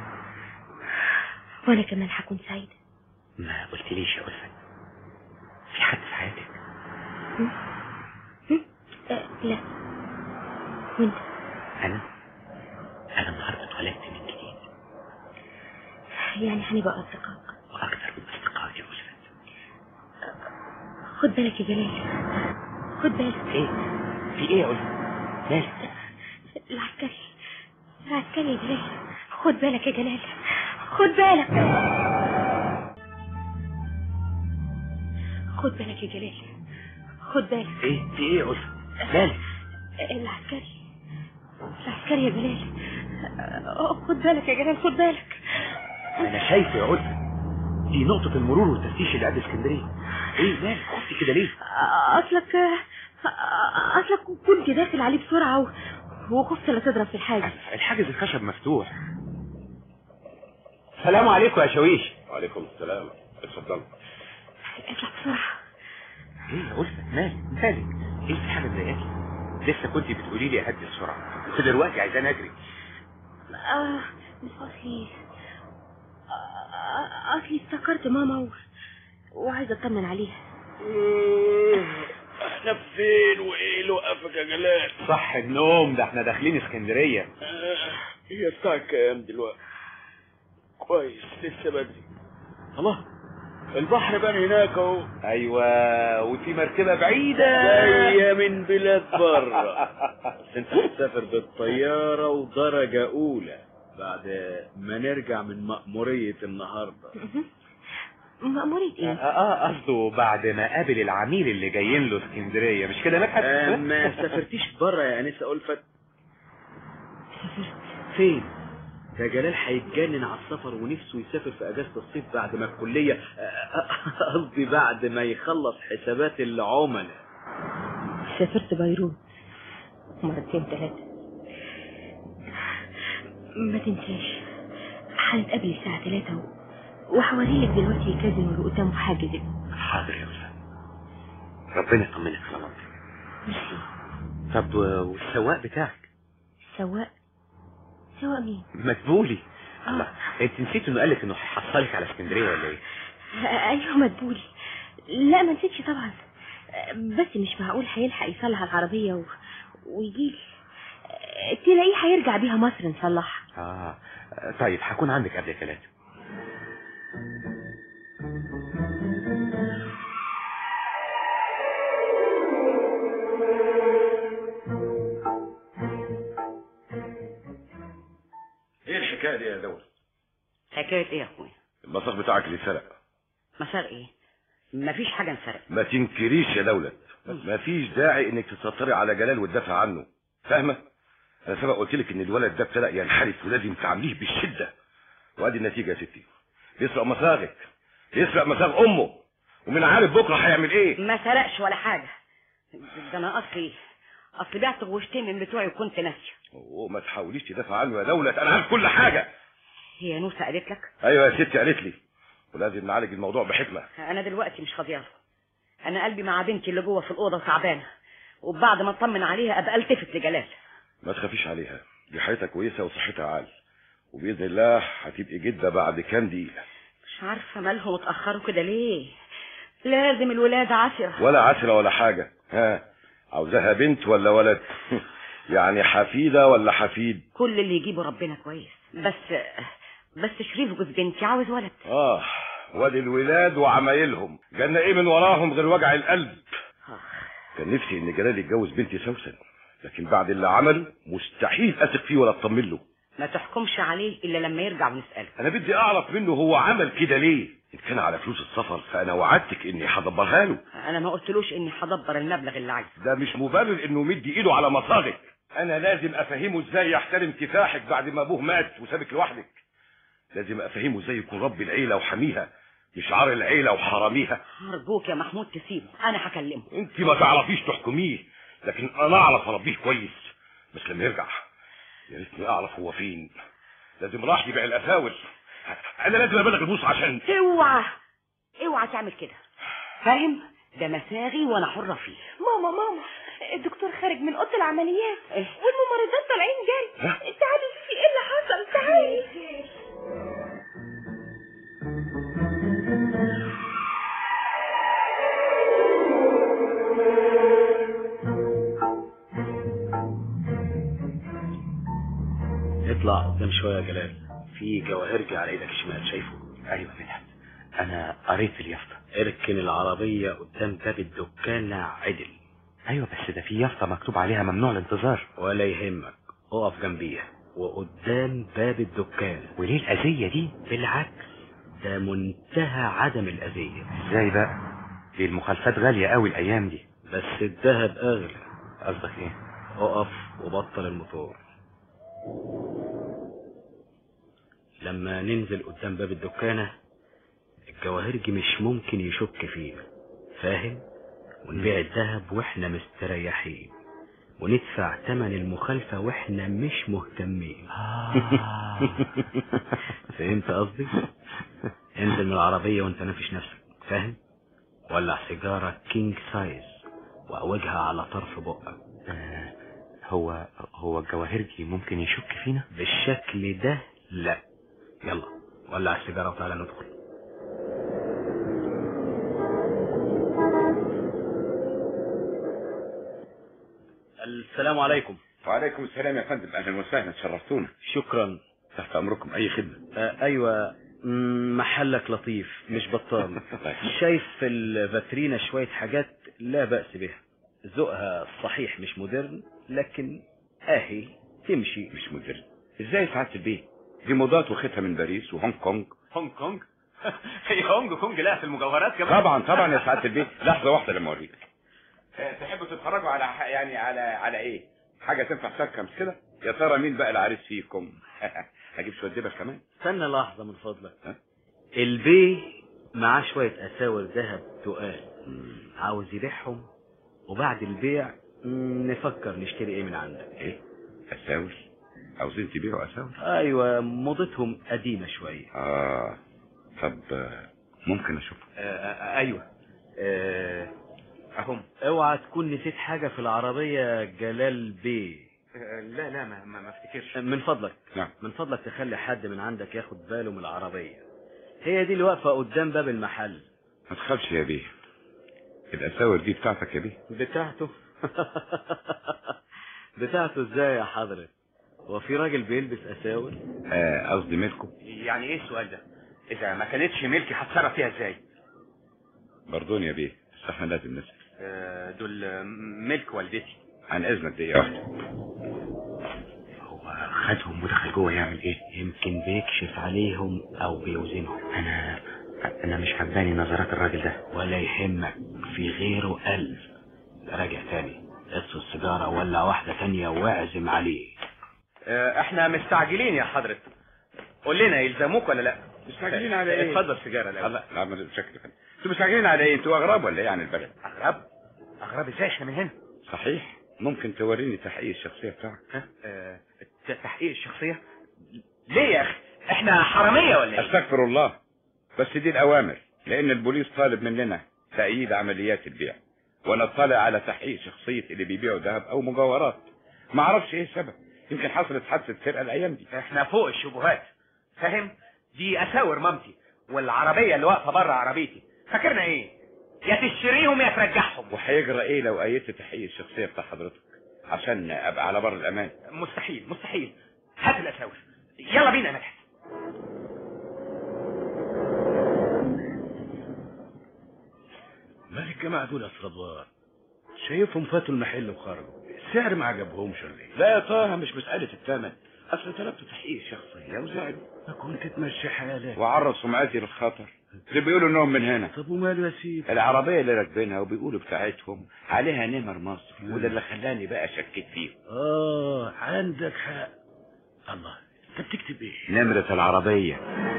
وانا كمان هكون سعيدة ما قلتليش يا ألفت في حد في حياتك هم؟ آه، لا وانت أنا أنا النهاردة اتولدت من جديد يعني هنبقى اصدقاء وأكتر من أصدقائي يا ألفت خد بالك يا جلال خد بالك إيه في إيه يا ألفت مالك العسكري العسكري يا جلال خد بالك يا جلال خد بالك خد بالك يا جلال خد بالك إيه في إيه يا ألفت مالك العسكري العسكري يا جلال آه، خد بالك يا جلال خد بالك أنا شايفه يا ألفت دي نقطة المرور والتفتيش اللي قد اسكندرية إيه مالك خفتي كده ليه آه، اصلك آه، اصلك كنت داخل عليه بسرعة و... وخفت لا تضرب في الحاجز الحاجز الخشب مفتوح السلام عليكم يا شويش وعليكم السلام اتفضل اطلع بسرعة ايه يا ألفت مالك مالك ايه في حاجة مضايقاكي لسه كنت بتقولي لي اهدي السرعة ودلوقتي عايزان اجري آه مش اصلي آه، اصلي افتكرت ماما و... وعايزة اطمن عليها احنا فين وايه اللي وقفك يا جلال صح النوم ده احنا داخلين اسكندريه آه، هي الساعة كام دلوقتي كويس لسه بدري الله البحر بان هناك اهو ايوه وفي مركبه بعيده جاية من بلاد بره بس انت هتسافر بالطيارة ودرجة أولى بعد ما نرجع من مأمورية النهاردة مأمورية اه ايه؟ اه قصده بعد ما قابل العميل اللي جايين له اسكندريه مش كده مدحت آه، ما سافرتيش بره يا أنسة ألفت فين؟ ده جلال هيتجنن على السفر ونفسه يسافر في اجازه الصيف بعد ما الكليه آه، قصدي بعد ما يخلص حسابات العملاء سافرت بيروت مرتين ثلاثة ما تنساش هنتقابل الساعة ثلاثة و... وحواليك دلوقتي كازينو اللي قدامه حاجز حاضر يا استاذ ربنا يطمنك على مصر ميرسي طب والسواق بتاعك سواق سواق مين؟ مدبولي آه. الله انت نسيت انه قالك انه هيحصلك على اسكندريه ولا ايه آه، ايوه مدبولي لا ما نسيتش طبعا آه، بس مش معقول هيلحق يصلح العربية و... ويجيلي آه، تلاقيه هيرجع بيها مصر نصلحها اه طيب هكون عندك قبل ثلاثة ايه الحكايه دي يا دولة حكاية ايه يا اخويا المصاغ بتاعك اللي سرق مسار ايه مفيش حاجة انسرق ما تنكريش يا دولة ما فيش داعي انك تسيطري على جلال وتدافع عنه فاهمه انا سبق قلت لك ان الولد ده ابتدى ينحرف ولازم تعامليه بالشده وادي النتيجه يا ستي بيسرق مصاغك بيسرق مصاغ امه ومن عارف بكره هيعمل ايه ما سرقش ولا حاجة ده انا اصلي اصلي بعت غوشتين من بتوعي وكنت ناسية وما تحاوليش تدافع عنه يا دولة انا عارف كل حاجه هي نوسة قالت لك ايوه يا ستي قالت لي ولازم نعالج الموضوع بحكمه انا دلوقتي مش فاضيه له. انا قلبي مع بنتي اللي جوه في الاوضه تعبانه وبعد ما اطمن عليها ابقى التفت لجلال ما تخافيش عليها دي حياتها كويسه وصحتها عال وباذن الله هتبقي جده بعد كام دقيقه مش عارفه مالهم اتاخروا كده ليه لازم الولاده عسره ولا عسره ولا حاجه ها عاوزاها بنت ولا ولد يعني حفيده ولا حفيد كل اللي يجيبه ربنا كويس بس بس شريف جوز بنتي عاوز ولد اه وادي الولاد وعمايلهم جالنا ايه من وراهم غير وجع القلب كان نفسي ان جلال يتجوز بنتي سوسن لكن بعد اللي عمل مستحيل اثق فيه ولا اطمن له ما تحكمش عليه الا لما يرجع ونساله انا بدي اعرف منه هو عمل كده ليه ان كان على فلوس السفر فانا وعدتك اني هدبرها له انا ما قلتلوش اني هدبر المبلغ اللي عايزه ده مش مبرر انه مدي ايده على مصاغك انا لازم افهمه ازاي يحترم كفاحك بعد ما ابوه مات وسابك لوحدك لازم افهمه ازاي يكون رب العيله وحميها مش عار العيله وحراميها ارجوك يا محمود تسيبه انا هكلمه انت ما تعرفيش تحكميه لكن انا اعرف اربيه كويس بس لما يرجع يا ريتني اعرف هو فين لازم راح يبيع الاساور انا لازم ابلغ البوس عشان اوعى اوعى تعمل كده فاهم ده مساغي وانا حره فيه ماما ماما الدكتور خارج من اوضه العمليات إيه؟ والممرضات طالعين جاي ها؟ تعالي شوفي ايه اللي حصل تعالي اطلع قدام شويه يا جلال في جواهرجي على ايدك الشمال شايفه ايوه مدحت انا قريت اليافطه اركن العربيه قدام باب الدكان عدل ايوه بس ده في يافطه مكتوب عليها ممنوع الانتظار ولا يهمك اقف جنبيها وقدام باب الدكان وليه الاذيه دي بالعكس ده منتهى عدم الاذيه ازاي بقى دي المخالفات غاليه قوي الايام دي بس الذهب اغلى قصدك ايه اقف وبطل الموتور لما ننزل قدام باب الدكانة الجواهرجي مش ممكن يشك فينا فاهم ونبيع الذهب واحنا مستريحين وندفع تمن المخالفة واحنا مش مهتمين فهمت قصدي انزل من العربية وانت نافش نفسك فاهم ولع سيجارة كينج سايز واوجها على طرف بقك آه، هو هو الجواهرجي ممكن يشك فينا بالشكل ده لا يلا ولع السيجارة وتعالى ندخل السلام عليكم وعليكم السلام يا فندم اهلا وسهلا شرفتونا شكرا تحت امركم اي خدمه آه ايوه مم، محلك لطيف مش بطال شايف في الفاترينا شوية حاجات لا بأس بها ذوقها صحيح مش مودرن لكن اهي تمشي مش مدرن ازاي يا سعاده البيه دي موضات واخدها من باريس وهونج كونج هونج كونج هي هونج كونج لا في المجوهرات كمان طبعا طبعا يا سعاده البيه لحظه واحده لما اوريك تحبوا تتفرجوا على ح- يعني على على ايه حاجه تنفع سكه مش كده يا ترى مين بقى العريس فيكم هجيب شويه دبل كمان استنى لحظة من فضلك ها؟ البي معاه شوية أساور ذهب تقال عاوز يبيعهم وبعد البيع مم، نفكر نشتري ايه من عندك ايه اساور عاوزين تبيعوا اساور ايوه موضتهم قديمة شوية اه طب آه، ممكن اشوفها ايوه آه، اهم اوعى تكون نسيت حاجة في العربية جلال بيه آه، لا لا ما ما ما افتكرش من فضلك نعم من فضلك تخلي حد من عندك ياخد باله من العربية هي دي اللي واقفة قدام باب المحل ما تخافش يا بيه الاساور دي بتاعتك يا بيه بتاعته بتاعته ازاي يا حضرة هو في راجل بيلبس اساور آه، قصدي ملكه يعني ايه السؤال ده اذا ما كانتش ملكي هتصرف فيها ازاي برضون يا بيه بس احنا لازم نسال آه، دول آه، ملك والدتي عن اذنك دقيقه واحده هو خدهم ودخل جوه يعمل ايه يمكن بيكشف عليهم او بيوزنهم انا انا مش عجباني نظرات الراجل ده ولا يهمك في غيره ألف راجع تاني اطفي السيجارة ولا واحدة تانية واعزم عليه آه، احنا مستعجلين يا حضرة قول لنا يلزموك ولا لا مستعجلين على ايه؟ اتفضل سيجاره الاول لا لا ما شكل كده انتوا مستعجلين على ايه؟ انتوا اغراب ولا ايه عن البلد؟ اغراب اغراب ازاي احنا من هنا صحيح ممكن توريني تحقيق الشخصيه بتاعك ها آه، ت- تحقيق الشخصيه ليه يا اخي احنا حراميه ولا ايه استغفر الله بس دي الاوامر لان البوليس طالب مننا تأييد عمليات البيع ونطلع على تحقيق شخصيه اللي بيبيعوا ذهب او مجوهرات ما اعرفش ايه السبب يمكن حصلت حادثه سرقه الايام دي احنا فوق الشبهات فاهم دي اساور مامتي والعربيه اللي واقفه بره عربيتي فاكرنا ايه يا تشتريهم يا ترجعهم وهيجرى ايه لو ايدت تحقيق الشخصيه بتاع حضرتك عشان ابقى على بر الامان مستحيل مستحيل هات الاساور يلا بينا نبحث مال الجماعة دول يا صربار شايفهم فاتوا المحل وخرجوا السعر ما عجبهمش ولا ايه لا يا طه مش مساله الثمن اصل طلبت تحقيق الشخصيه وزعلوا ما كنت تمشي حالك وعرض سمعتي للخطر اللي بيقولوا انهم من هنا طب وماله يا سيدي العربية اللي راكبينها وبيقولوا بتاعتهم عليها نمر مصر وده اللي خلاني بقى شكيت فيهم اه عندك حق الله انت بتكتب ايه نمرة العربية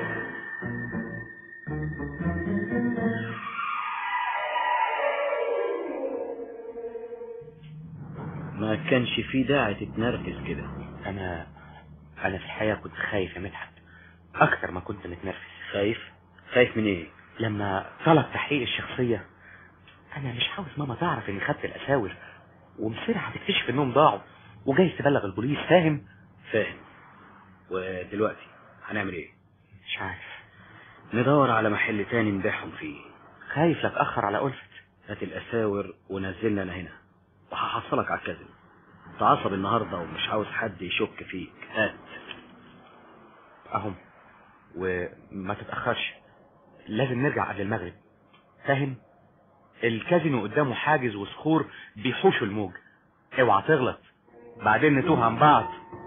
ما كانش في داعي تتنرفز كده انا انا في الحقيقه كنت خايف يا مدحت اكتر ما كنت متنرفز خايف خايف من ايه لما طلب تحقيق الشخصيه انا مش عاوز ماما تعرف اني خدت الاساور ومصيرها هتكتشف انهم ضاعوا وجاي تبلغ البوليس فاهم فاهم ودلوقتي هنعمل ايه مش عارف ندور على محل تاني نبيعهم فيه خايف لا اتاخر على ألفت هات الاساور ونزلنا انا هنا وهحصلك على الكذب انت عصبي النهارده ومش عاوز حد يشك فيك هات اهم وما تتاخرش لازم نرجع قبل المغرب فاهم الكازينو قدامه حاجز وصخور بيحوشوا الموج اوعى تغلط بعدين نتوه عن بعض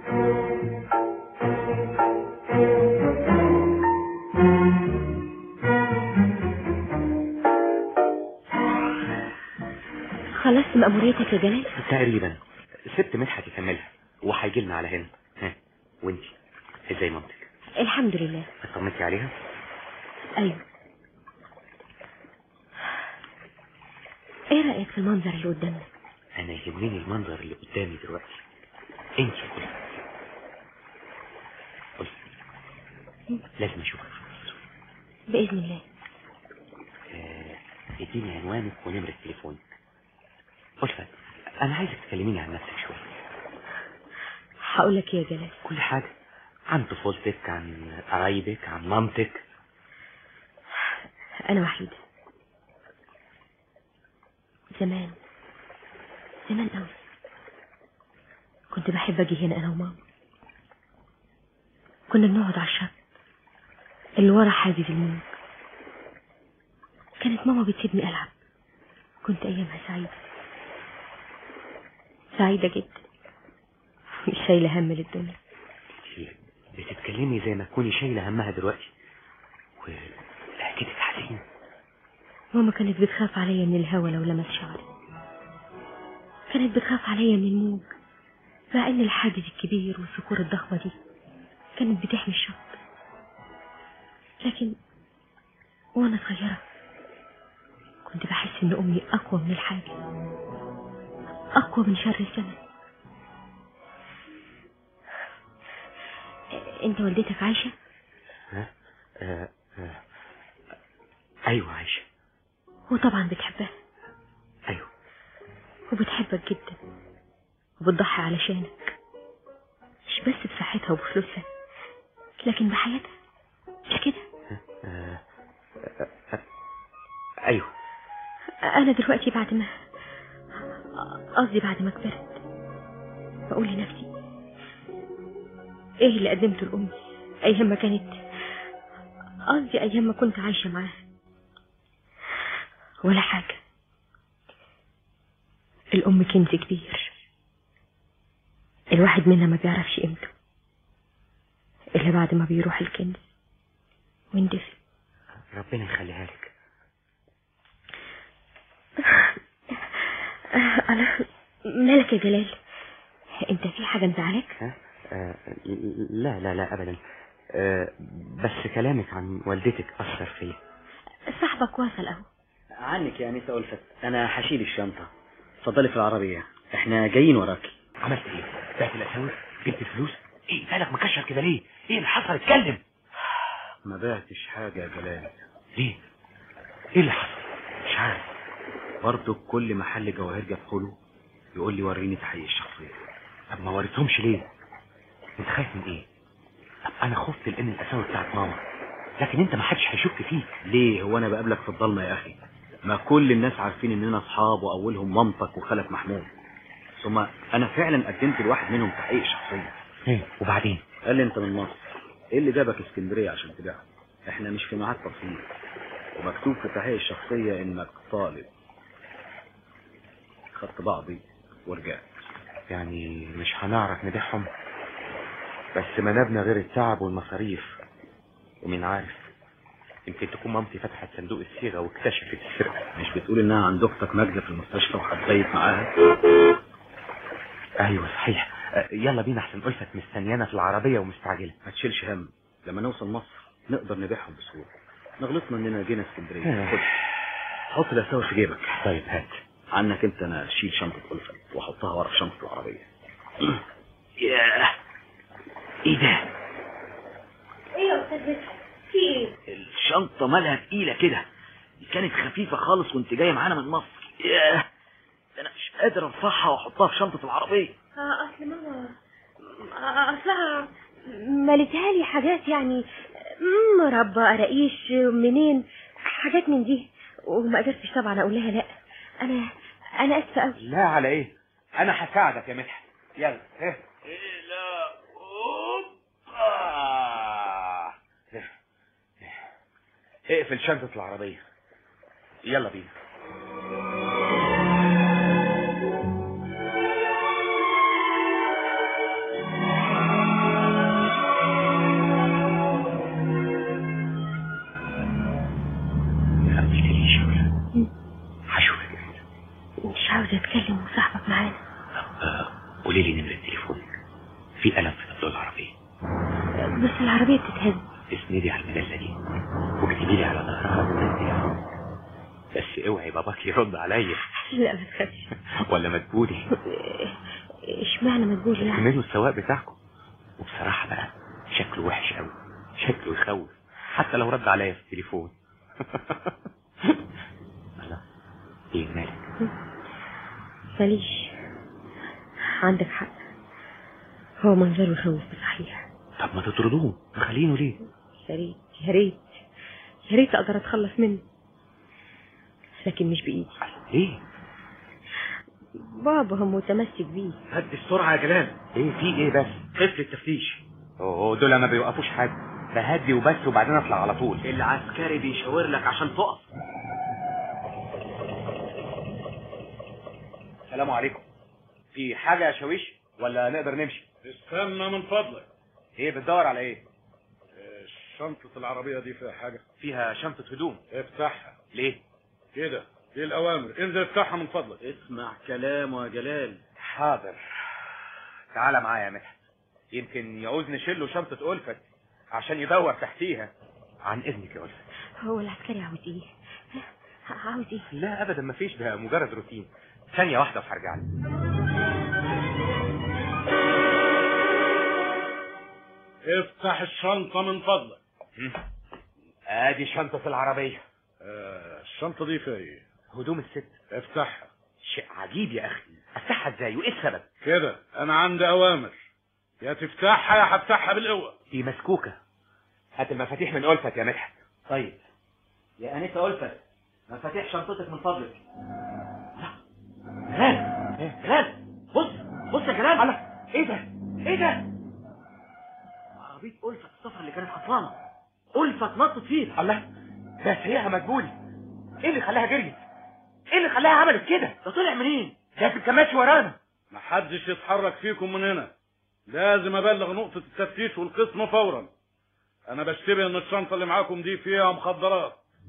خلصت مأموريتك يا جلال تقريبا سبت مدحت يكملها وهيجي لنا على هنا ها وانتي ازاي مامتك الحمد لله اطمنتي عليها ايوه ايه رأيك في المنظر اللي قدامنا انا يهمني المنظر اللي قدامي دلوقتي انت قولي قولي لازم اشوفك بإذن الله آه، اديني عنوانك ونمرة تليفونك ألفت انا عايزك تكلميني عن نفسك شوية هقول لك ايه يا جلال كل حاجة عن طفولتك عن قرايبك عن مامتك انا وحيدة زمان زمان قوي كنت بحب اجي هنا انا وماما كنا بنقعد على الشط اللي ورا حاجز الموج كانت ماما بتسيبني العب كنت ايامها سعيده سعيده جدا مش شايله هم للدنيا بتتكلمي زي ما تكوني شايله همها دلوقتي ولهجتك حزين ماما كانت بتخاف عليا من الهوا لو لمس شعري كانت بتخاف عليا من الموج مع ان الحاجز الكبير والصخور الضخمه دي كانت بتحمي الشط لكن وانا صغيره كنت بحس ان امي اقوى من الحاجز اقوى من شر الزمن انت والدتك عايشه ها؟ آه آه. ايوه عايشه وطبعا بتحبها ايوه وبتحبك جدا وبتضحي علشانك مش بس بصحتها وبفلوسها لكن بحياتها مش كده آه. آه. آه. ايوه انا دلوقتي بعد ما قصدي بعد ما كبرت بقول لنفسي ايه اللي قدمته لامي ايام ما كانت قصدي ايام ما كنت عايشه معاها ولا حاجه الام كنز كبير الواحد منا ما بيعرفش قيمته الا بعد ما بيروح الكنز ويندفن ربنا يخليها لك انا مالك يا جلال انت في حاجه مزعلك ها؟ آه. لا لا لا ابدا آه. بس كلامك عن والدتك اثر فيا صاحبك وصل اهو عنك يا انسه ألفت انا هشيل الشنطه اتفضلي في العربيه احنا جايين وراكي عملت ايه بعت الاساور جبت الفلوس ايه مالك مكشر كده ليه ايه اللي حصل اتكلم ما بعتش حاجه يا جلال ليه ايه اللي حصل مش عارف برضه كل محل جواهر جابهوله يقول لي وريني تحقيق الشخصيه طب ما وريتهمش ليه انت خايف من ايه طب انا خفت لان الاساور بتاعت ماما لكن انت ما حدش هيشك فيك ليه هو انا بقابلك في الضلمه يا اخي ما كل الناس عارفين اننا اصحاب واولهم مامتك وخالك محمود ثم انا فعلا قدمت لواحد منهم تحقيق شخصيه ايه وبعدين قال لي انت من مصر ايه اللي جابك اسكندريه عشان تبيعها احنا مش في ميعاد تصوير ومكتوب في تحقيق الشخصيه انك طالب خدت بعضي ورجعت يعني مش هنعرف نبيعهم بس منابنا غير التعب والمصاريف ومين عارف يمكن تكون مامتي فتحت صندوق الصيغه واكتشفت السرقه مش بتقول انها عند اختك ماجده في المستشفى وهتبيت معاها ايوه صحيح آه، يلا بينا احسن ألفت مستنيانا في العربيه ومستعجله ما تشيلش هم لما نوصل مصر نقدر نبيعهم بسهوله نغلطنا اننا جينا اسكندريه خد حط الاساور في جيبك طيب هات عنك انت انا اشيل شنطه ألفت واحطها ورا في شنطه العربيه ياه ايه ده ايه يا استاذ مدحت في ايه الشنطة مالها تقيلة كده دي كانت خفيفة خالص وانت جاية معانا من مصر ياه ده انا مش قادر ارفعها واحطها في شنطة العربية آه، اصل ماما آه، اصلها مالتها لي حاجات يعني مربى قراقيش منين حاجات من دي وما قدرتش طبعا اقول لها لا انا انا اسفه قوي لا على ايه انا هساعدك يا مدحت يلا ايه لا اقفل شنطه العربيه يلا بينا ما قلتليش ولا هشوفك مش عاوزه اتكلم وصاحبك معانا آه، قولي لي نمرة تليفونك في قلم في تابلو العربية بس العربيه بتتهز اسندي على المجلة دي واكتبي لي على ظهرها نمرة التليفون بس اوعي باباك يرد عليا لا ما تخافش ولا ما تقولي اشمعنى ما تقول يعني اعملوا السواق بتاعكم وبصراحة بقى شكله وحش قوي شكله يخوف حتى لو رد عليا في التليفون الله ايه مالك ماليش عندك حق هو منظره يخوف صحيح طب ما تطردوه مخلينه ليه يا ريت يا ريت يا ريت اقدر اتخلص منه لكن مش بايدي ليه بابا هو متمسك بيه هدي السرعه يا جلال ايه في ايه بس قفل التفتيش اوه دول ما بيوقفوش حاجه بهدي وبس وبعدين اطلع على طول العسكري بيشاور لك عشان تقف السلام عليكم في حاجه يا شاويش ولا نقدر نمشي استنى من فضلك ايه بتدور على ايه شنطة العربية دي فيها حاجة فيها شنطه هدوم افتحها ليه كده دي الأوامر انزل افتحها من فضلك اسمع كلامه يا جلال حاضر تعالى معايا يا مدحت يمكن يعوز نشيل له شنطه ألفت عشان يدور تحتيها عن اذنك يا ألفت هو العسكري عاوز ايه ها- عاوز ايه لا ابدا مفيش ده مجرد روتين ثانيه واحده وهرجع لك افتح الشنطة من فضلك ادي شنطه العربيه آه الشنطة دي فيها ايه هدوم الست افتحها شيء عجيب يا اخي افتحها ازاي وايه السبب كده انا عندي اوامر يا تفتحها يا هفتحها بالقوة دي مسكوكه هات المفاتيح من ألفت يا مدحت طيب يا انسه الفت مفاتيح شنطتك من فضلك جلال جلال بص بص يا جلال على ايه ده ايه ده عربيه الفت السفر اللي كانت عطلانه الفت نطت فيه الله ده سريعه مدبولي ايه اللي خلاها جريت ايه اللي خلاها عملت كده ده طلع منين ده كان ماشي ورانا محدش يتحرك فيكم من هنا لازم ابلغ نقطة التفتيش والقسم فورا انا بشتبه ان الشنطة اللي معاكم دي فيها مخدرات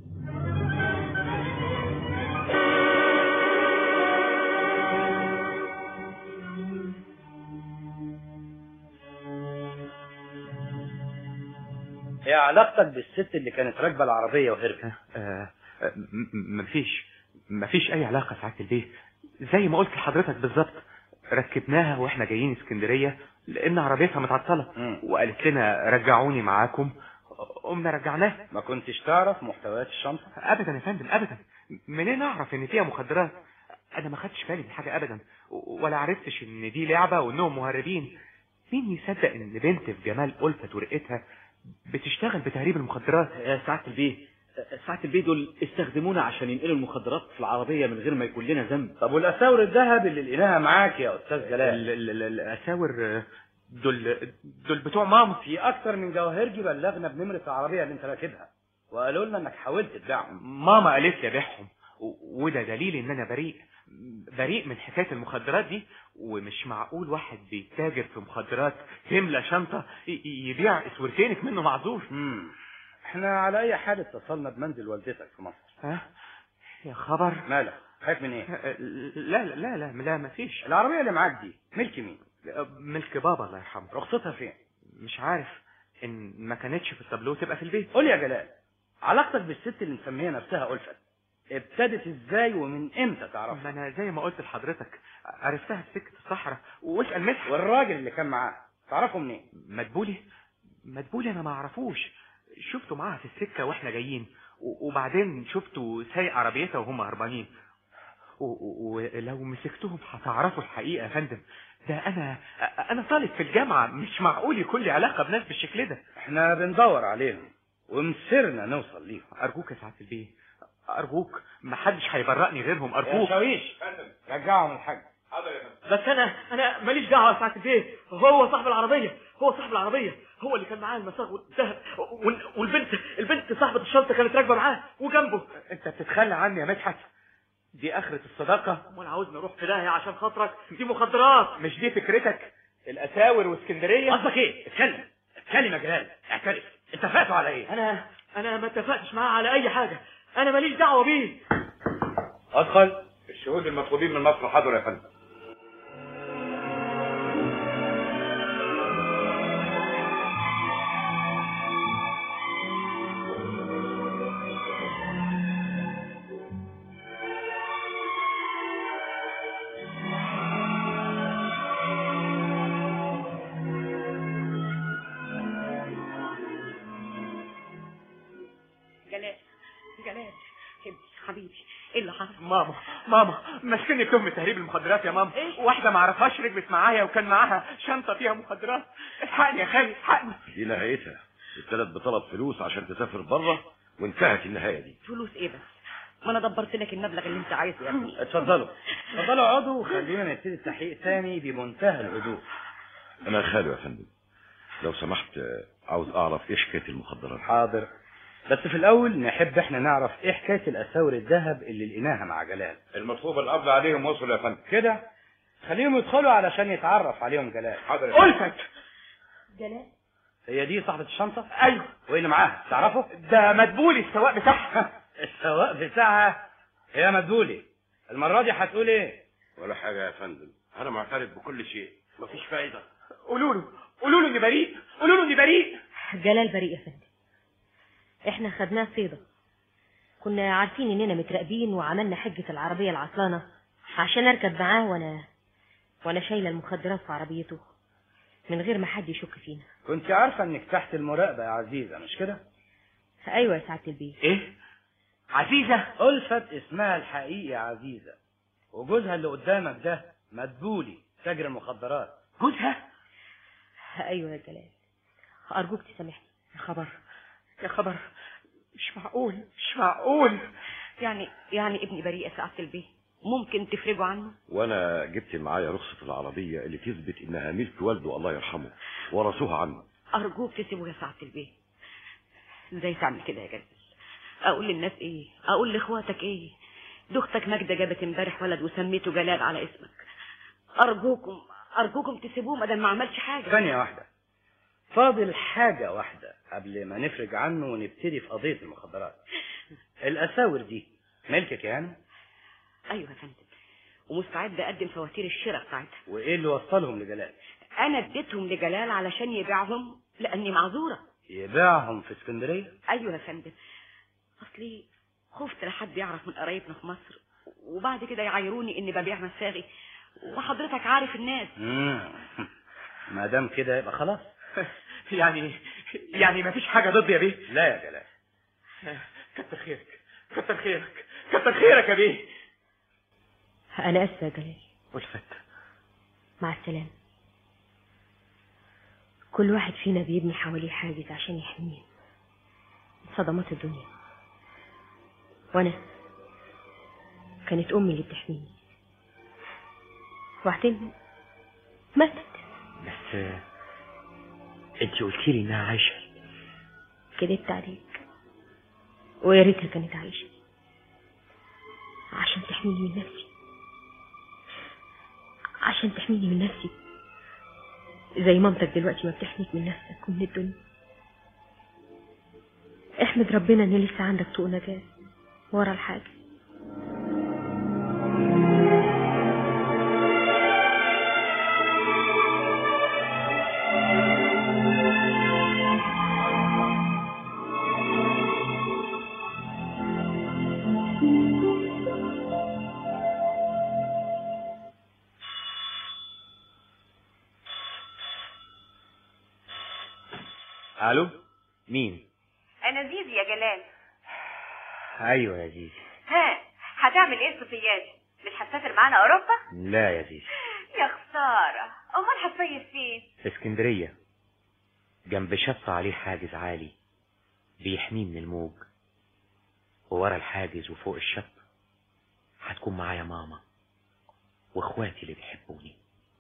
ايه علاقتك بالست اللي كانت راكبه العربيه وهربت آه آه، م- م- مفيش مفيش اي علاقه سعاده البيه زي ما قلت لحضرتك بالظبط ركبناها واحنا جايين اسكندريه لان عربيتها متعطله مم. وقالت لنا رجعوني معاكم قمنا رجعناها ما كنتش تعرف محتويات الشنطه ابدا يا فندم ابدا منين اعرف ان فيها مخدرات انا ما خدتش بالي من حاجه ابدا و- ولا عرفتش ان دي لعبه وانهم مهربين مين يصدق ان بنت في جمال ألفت ورقتها بتشتغل بتهريب المخدرات يا سعاده البيه سعاده البيه دول استخدمونا عشان ينقلوا المخدرات في العربيه من غير ما يكون لنا ذنب طب والاساور الذهب اللي لقيناها معاك يا استاذ جلال ال- ال- ال- الاساور آه، دول دول بتوع ماما في اكتر من جواهرجي بلغنا بنمره العربيه اللي انت راكبها وقالوا لنا انك حاولت تبيعهم ماما قالت لي ابيعهم و- وده دليل ان انا بريء بريء من حكايه المخدرات دي ومش معقول واحد بيتاجر في مخدرات تملى شنطه ي- يبيع اسورتينك منه معذور امم احنا على اي حال اتصلنا بمنزل والدتك في مصر ها يا خبر مالك خايف من ايه لا لا لا لا, لا مفيش العربيه اللي معاك دي ملك مين ملك بابا الله يرحمه رخصتها فين مش عارف ان ما كانتش في التابلو تبقى في البيت قول يا جلال علاقتك بالست اللي مسميها نفسها ألفت ابتدت ازاي ومن امتى ما تعرفها انا زي ما قلت لحضرتك عرفتها في سكه الصحراء واسال مدحت والراجل اللي كان معاها تعرفه منين مدبولي مدبولي انا ما اعرفوش شفته معاها في السكه واحنا جايين و- وبعدين شفته سايق عربيتها وهم هربانين و- و- ولو مسكتهم هتعرفوا الحقيقه يا فندم ده انا انا طالب في الجامعه مش معقول يكون لي علاقه بناس بالشكل ده احنا بندور عليهم ومسرنا نوصل ليهم ارجوك يا سعاده البيه ارجوك محدش هيبرئني غيرهم يا ارجوك شاويش رجعهم الحاج بس انا انا ماليش دعوه يا سعاده البيه هو صاحب العربيه هو صاحب العربيه هو اللي كان معاه المساغ والذهب وال- والبنت البنت صاحبه الشنطه كانت راكبه معاه وجنبه انت بتتخلى عني يا مدحت دي اخره الصداقه امال عاوزني اروح في داهيه عشان خاطرك دي مخدرات مش دي فكرتك الاساور واسكندريه قصدك ايه اتكلم اتكلم يا جلال اعترف اتفقتوا على ايه انا انا ما اتفقتش معاه على اي حاجه انا ماليش دعوه بيه ادخل الشهود المطلوبين من مصر حضروا يا فندم جلال جلال ابني حبيبي ايه اللي حصل ماما ماما ماسكني بتهمة تهريب المخدرات يا ماما واحدة ما اعرفهاش ركبت معايا وكان معاها شنطة فيها مخدرات الحقني يا خالي الحقني دي نهايتها ابتدت بطلب فلوس عشان تسافر بره وانتهت النهايه دي فلوس ايه بس ما انا دبرت لك المبلغ اللي انت عايزه يا ابني اتفضلوا اتفضلوا اقعدوا وخلونا نبتدي التحقيق تاني بمنتهى الهدوء انا خالو يا فندم لو سمحت آه، عاوز اعرف ايه حكايه المخدرات حاضر بس في الاول نحب احنا نعرف ايه حكايه الاساور الذهب اللي لقيناها مع جلال المطلوب القبض عليهم وصل يا فندم كده خليهم يدخلوا علشان يتعرف عليهم جلال حاضر يا فندم. ألفت جلال هي دي صاحبة الشنطة؟ ايوه وايه اللي معاها؟ تعرفه؟ ده مدبولي السواق بتاعها السواق بتاعها هي مدبولي المرة دي هتقول ايه؟ ولا حاجة يا فندم أنا معترف بكل شيء مفيش فايدة قولوا له قولوا له اني بريء قولوا له اني بريء جلال بريء يا فندم احنا خدناه صيدة كنا عارفين اننا متراقبين وعملنا حجة العربية العطلانة عشان اركب معاه وانا وانا شايلة المخدرات في عربيته من غير ما حد يشك فينا كنت عارفة انك تحت المراقبة يا عزيزة مش كده؟ ايوه يا سعادة البيت ايه عزيزة ألفت اسمها الحقيقي عزيزة وجوزها اللي قدامك ده مدبولي تاجر المخدرات جوزها ايوه يا جلال ارجوك تسامحني يا خبر يا خبر مش معقول مش معقول يعني يعني ابني بريء يا سعاده البيه ممكن تفرجوا عنه وانا جبت معايا رخصه العربيه اللي تثبت انها ملك والده الله يرحمه ورثوها عنه ارجوك تسيبه يا سعاده البيه ازاي تعمل كده يا جلال اقول للناس ايه اقول لاخواتك ايه دي اختك ماجده جابت امبارح ولد وسميته جلال على اسمك ارجوكم ارجوكم تسيبوه ما دام ما عملش حاجه ثانية واحدة فاضل حاجة واحدة قبل ما نفرج عنه ونبتدي في قضية المخدرات الأساور دي ملكك يعني ايوه يا فندم ومستعد اقدم فواتير الشراء بتاعتها وإيه اللي وصلهم لجلال انا اديتهم لجلال علشان يبيعهم لاني معذوره يبيعهم في اسكندرية ايوه يا فندم اصلي خفت لحد يعرف من قرايبنا في مصر وبعد كده يعايروني اني ببيع مساغي وحضرتك عارف الناس مم. ما دام كده يبقى خلاص يعني يعني مفيش حاجة ضدي يا بيه لا يا جلال كتر خيرك كتر خيرك كتر خيرك يا بيه انا اسفة يا جلال ألفت مع السلامة كل واحد فينا بيبني حواليه حاجز عشان يحميه من صدمات الدنيا وانا كانت امي اللي بتحميني وبعدين ماتت بس انت قلتي لي انها عايشة كدبت عليك ويا ريتها كانت عايشة عشان تحميني من نفسي عشان تحميني من نفسي زي مامتك دلوقتي ما بتحميك من نفسك ومن الدنيا احمد ربنا ان لسه عندك طوق نجاة ورا الحاجة الو مين انا زيزي يا جلال ايوه يا زيزي ها هتعمل ايه الصفيات مش هتسافر معانا اوروبا لا يا زيزي يا خساره امال هتصيف فين في اسكندرية جنب شط عليه حاجز عالي بيحميه من الموج وورا الحاجز وفوق الشط هتكون معايا ماما واخواتي اللي بيحبوني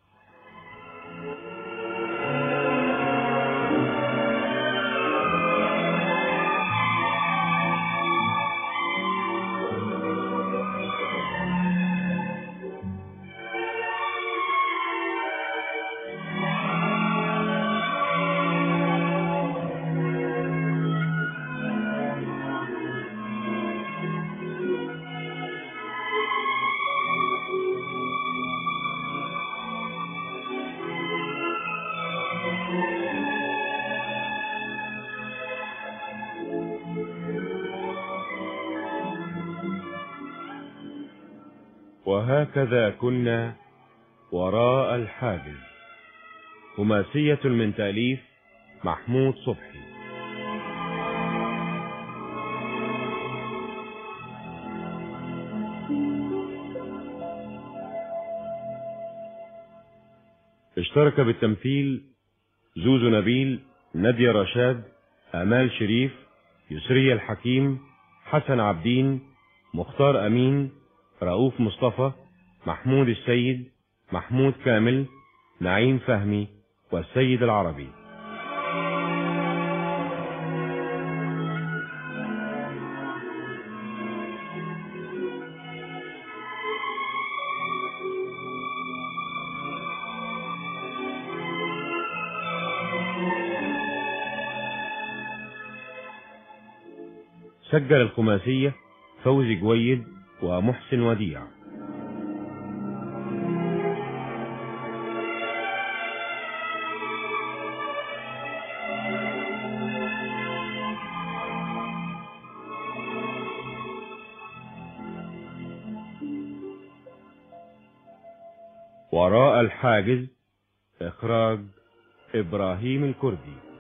وهكذا كنا وراء الحاجز خماسية من تأليف محمود صبحي اشترك بالتمثيل زوزو نبيل نادية رشاد آمال شريف يسرية الحكيم حسن عبدين مختار أمين رؤوف مصطفى محمود السيد محمود كامل نعيم فهمي والسيد العربي سجل الخماسية فوزي جويد ومحسن وديع وراء الحاجز إخراج إبراهيم الكردي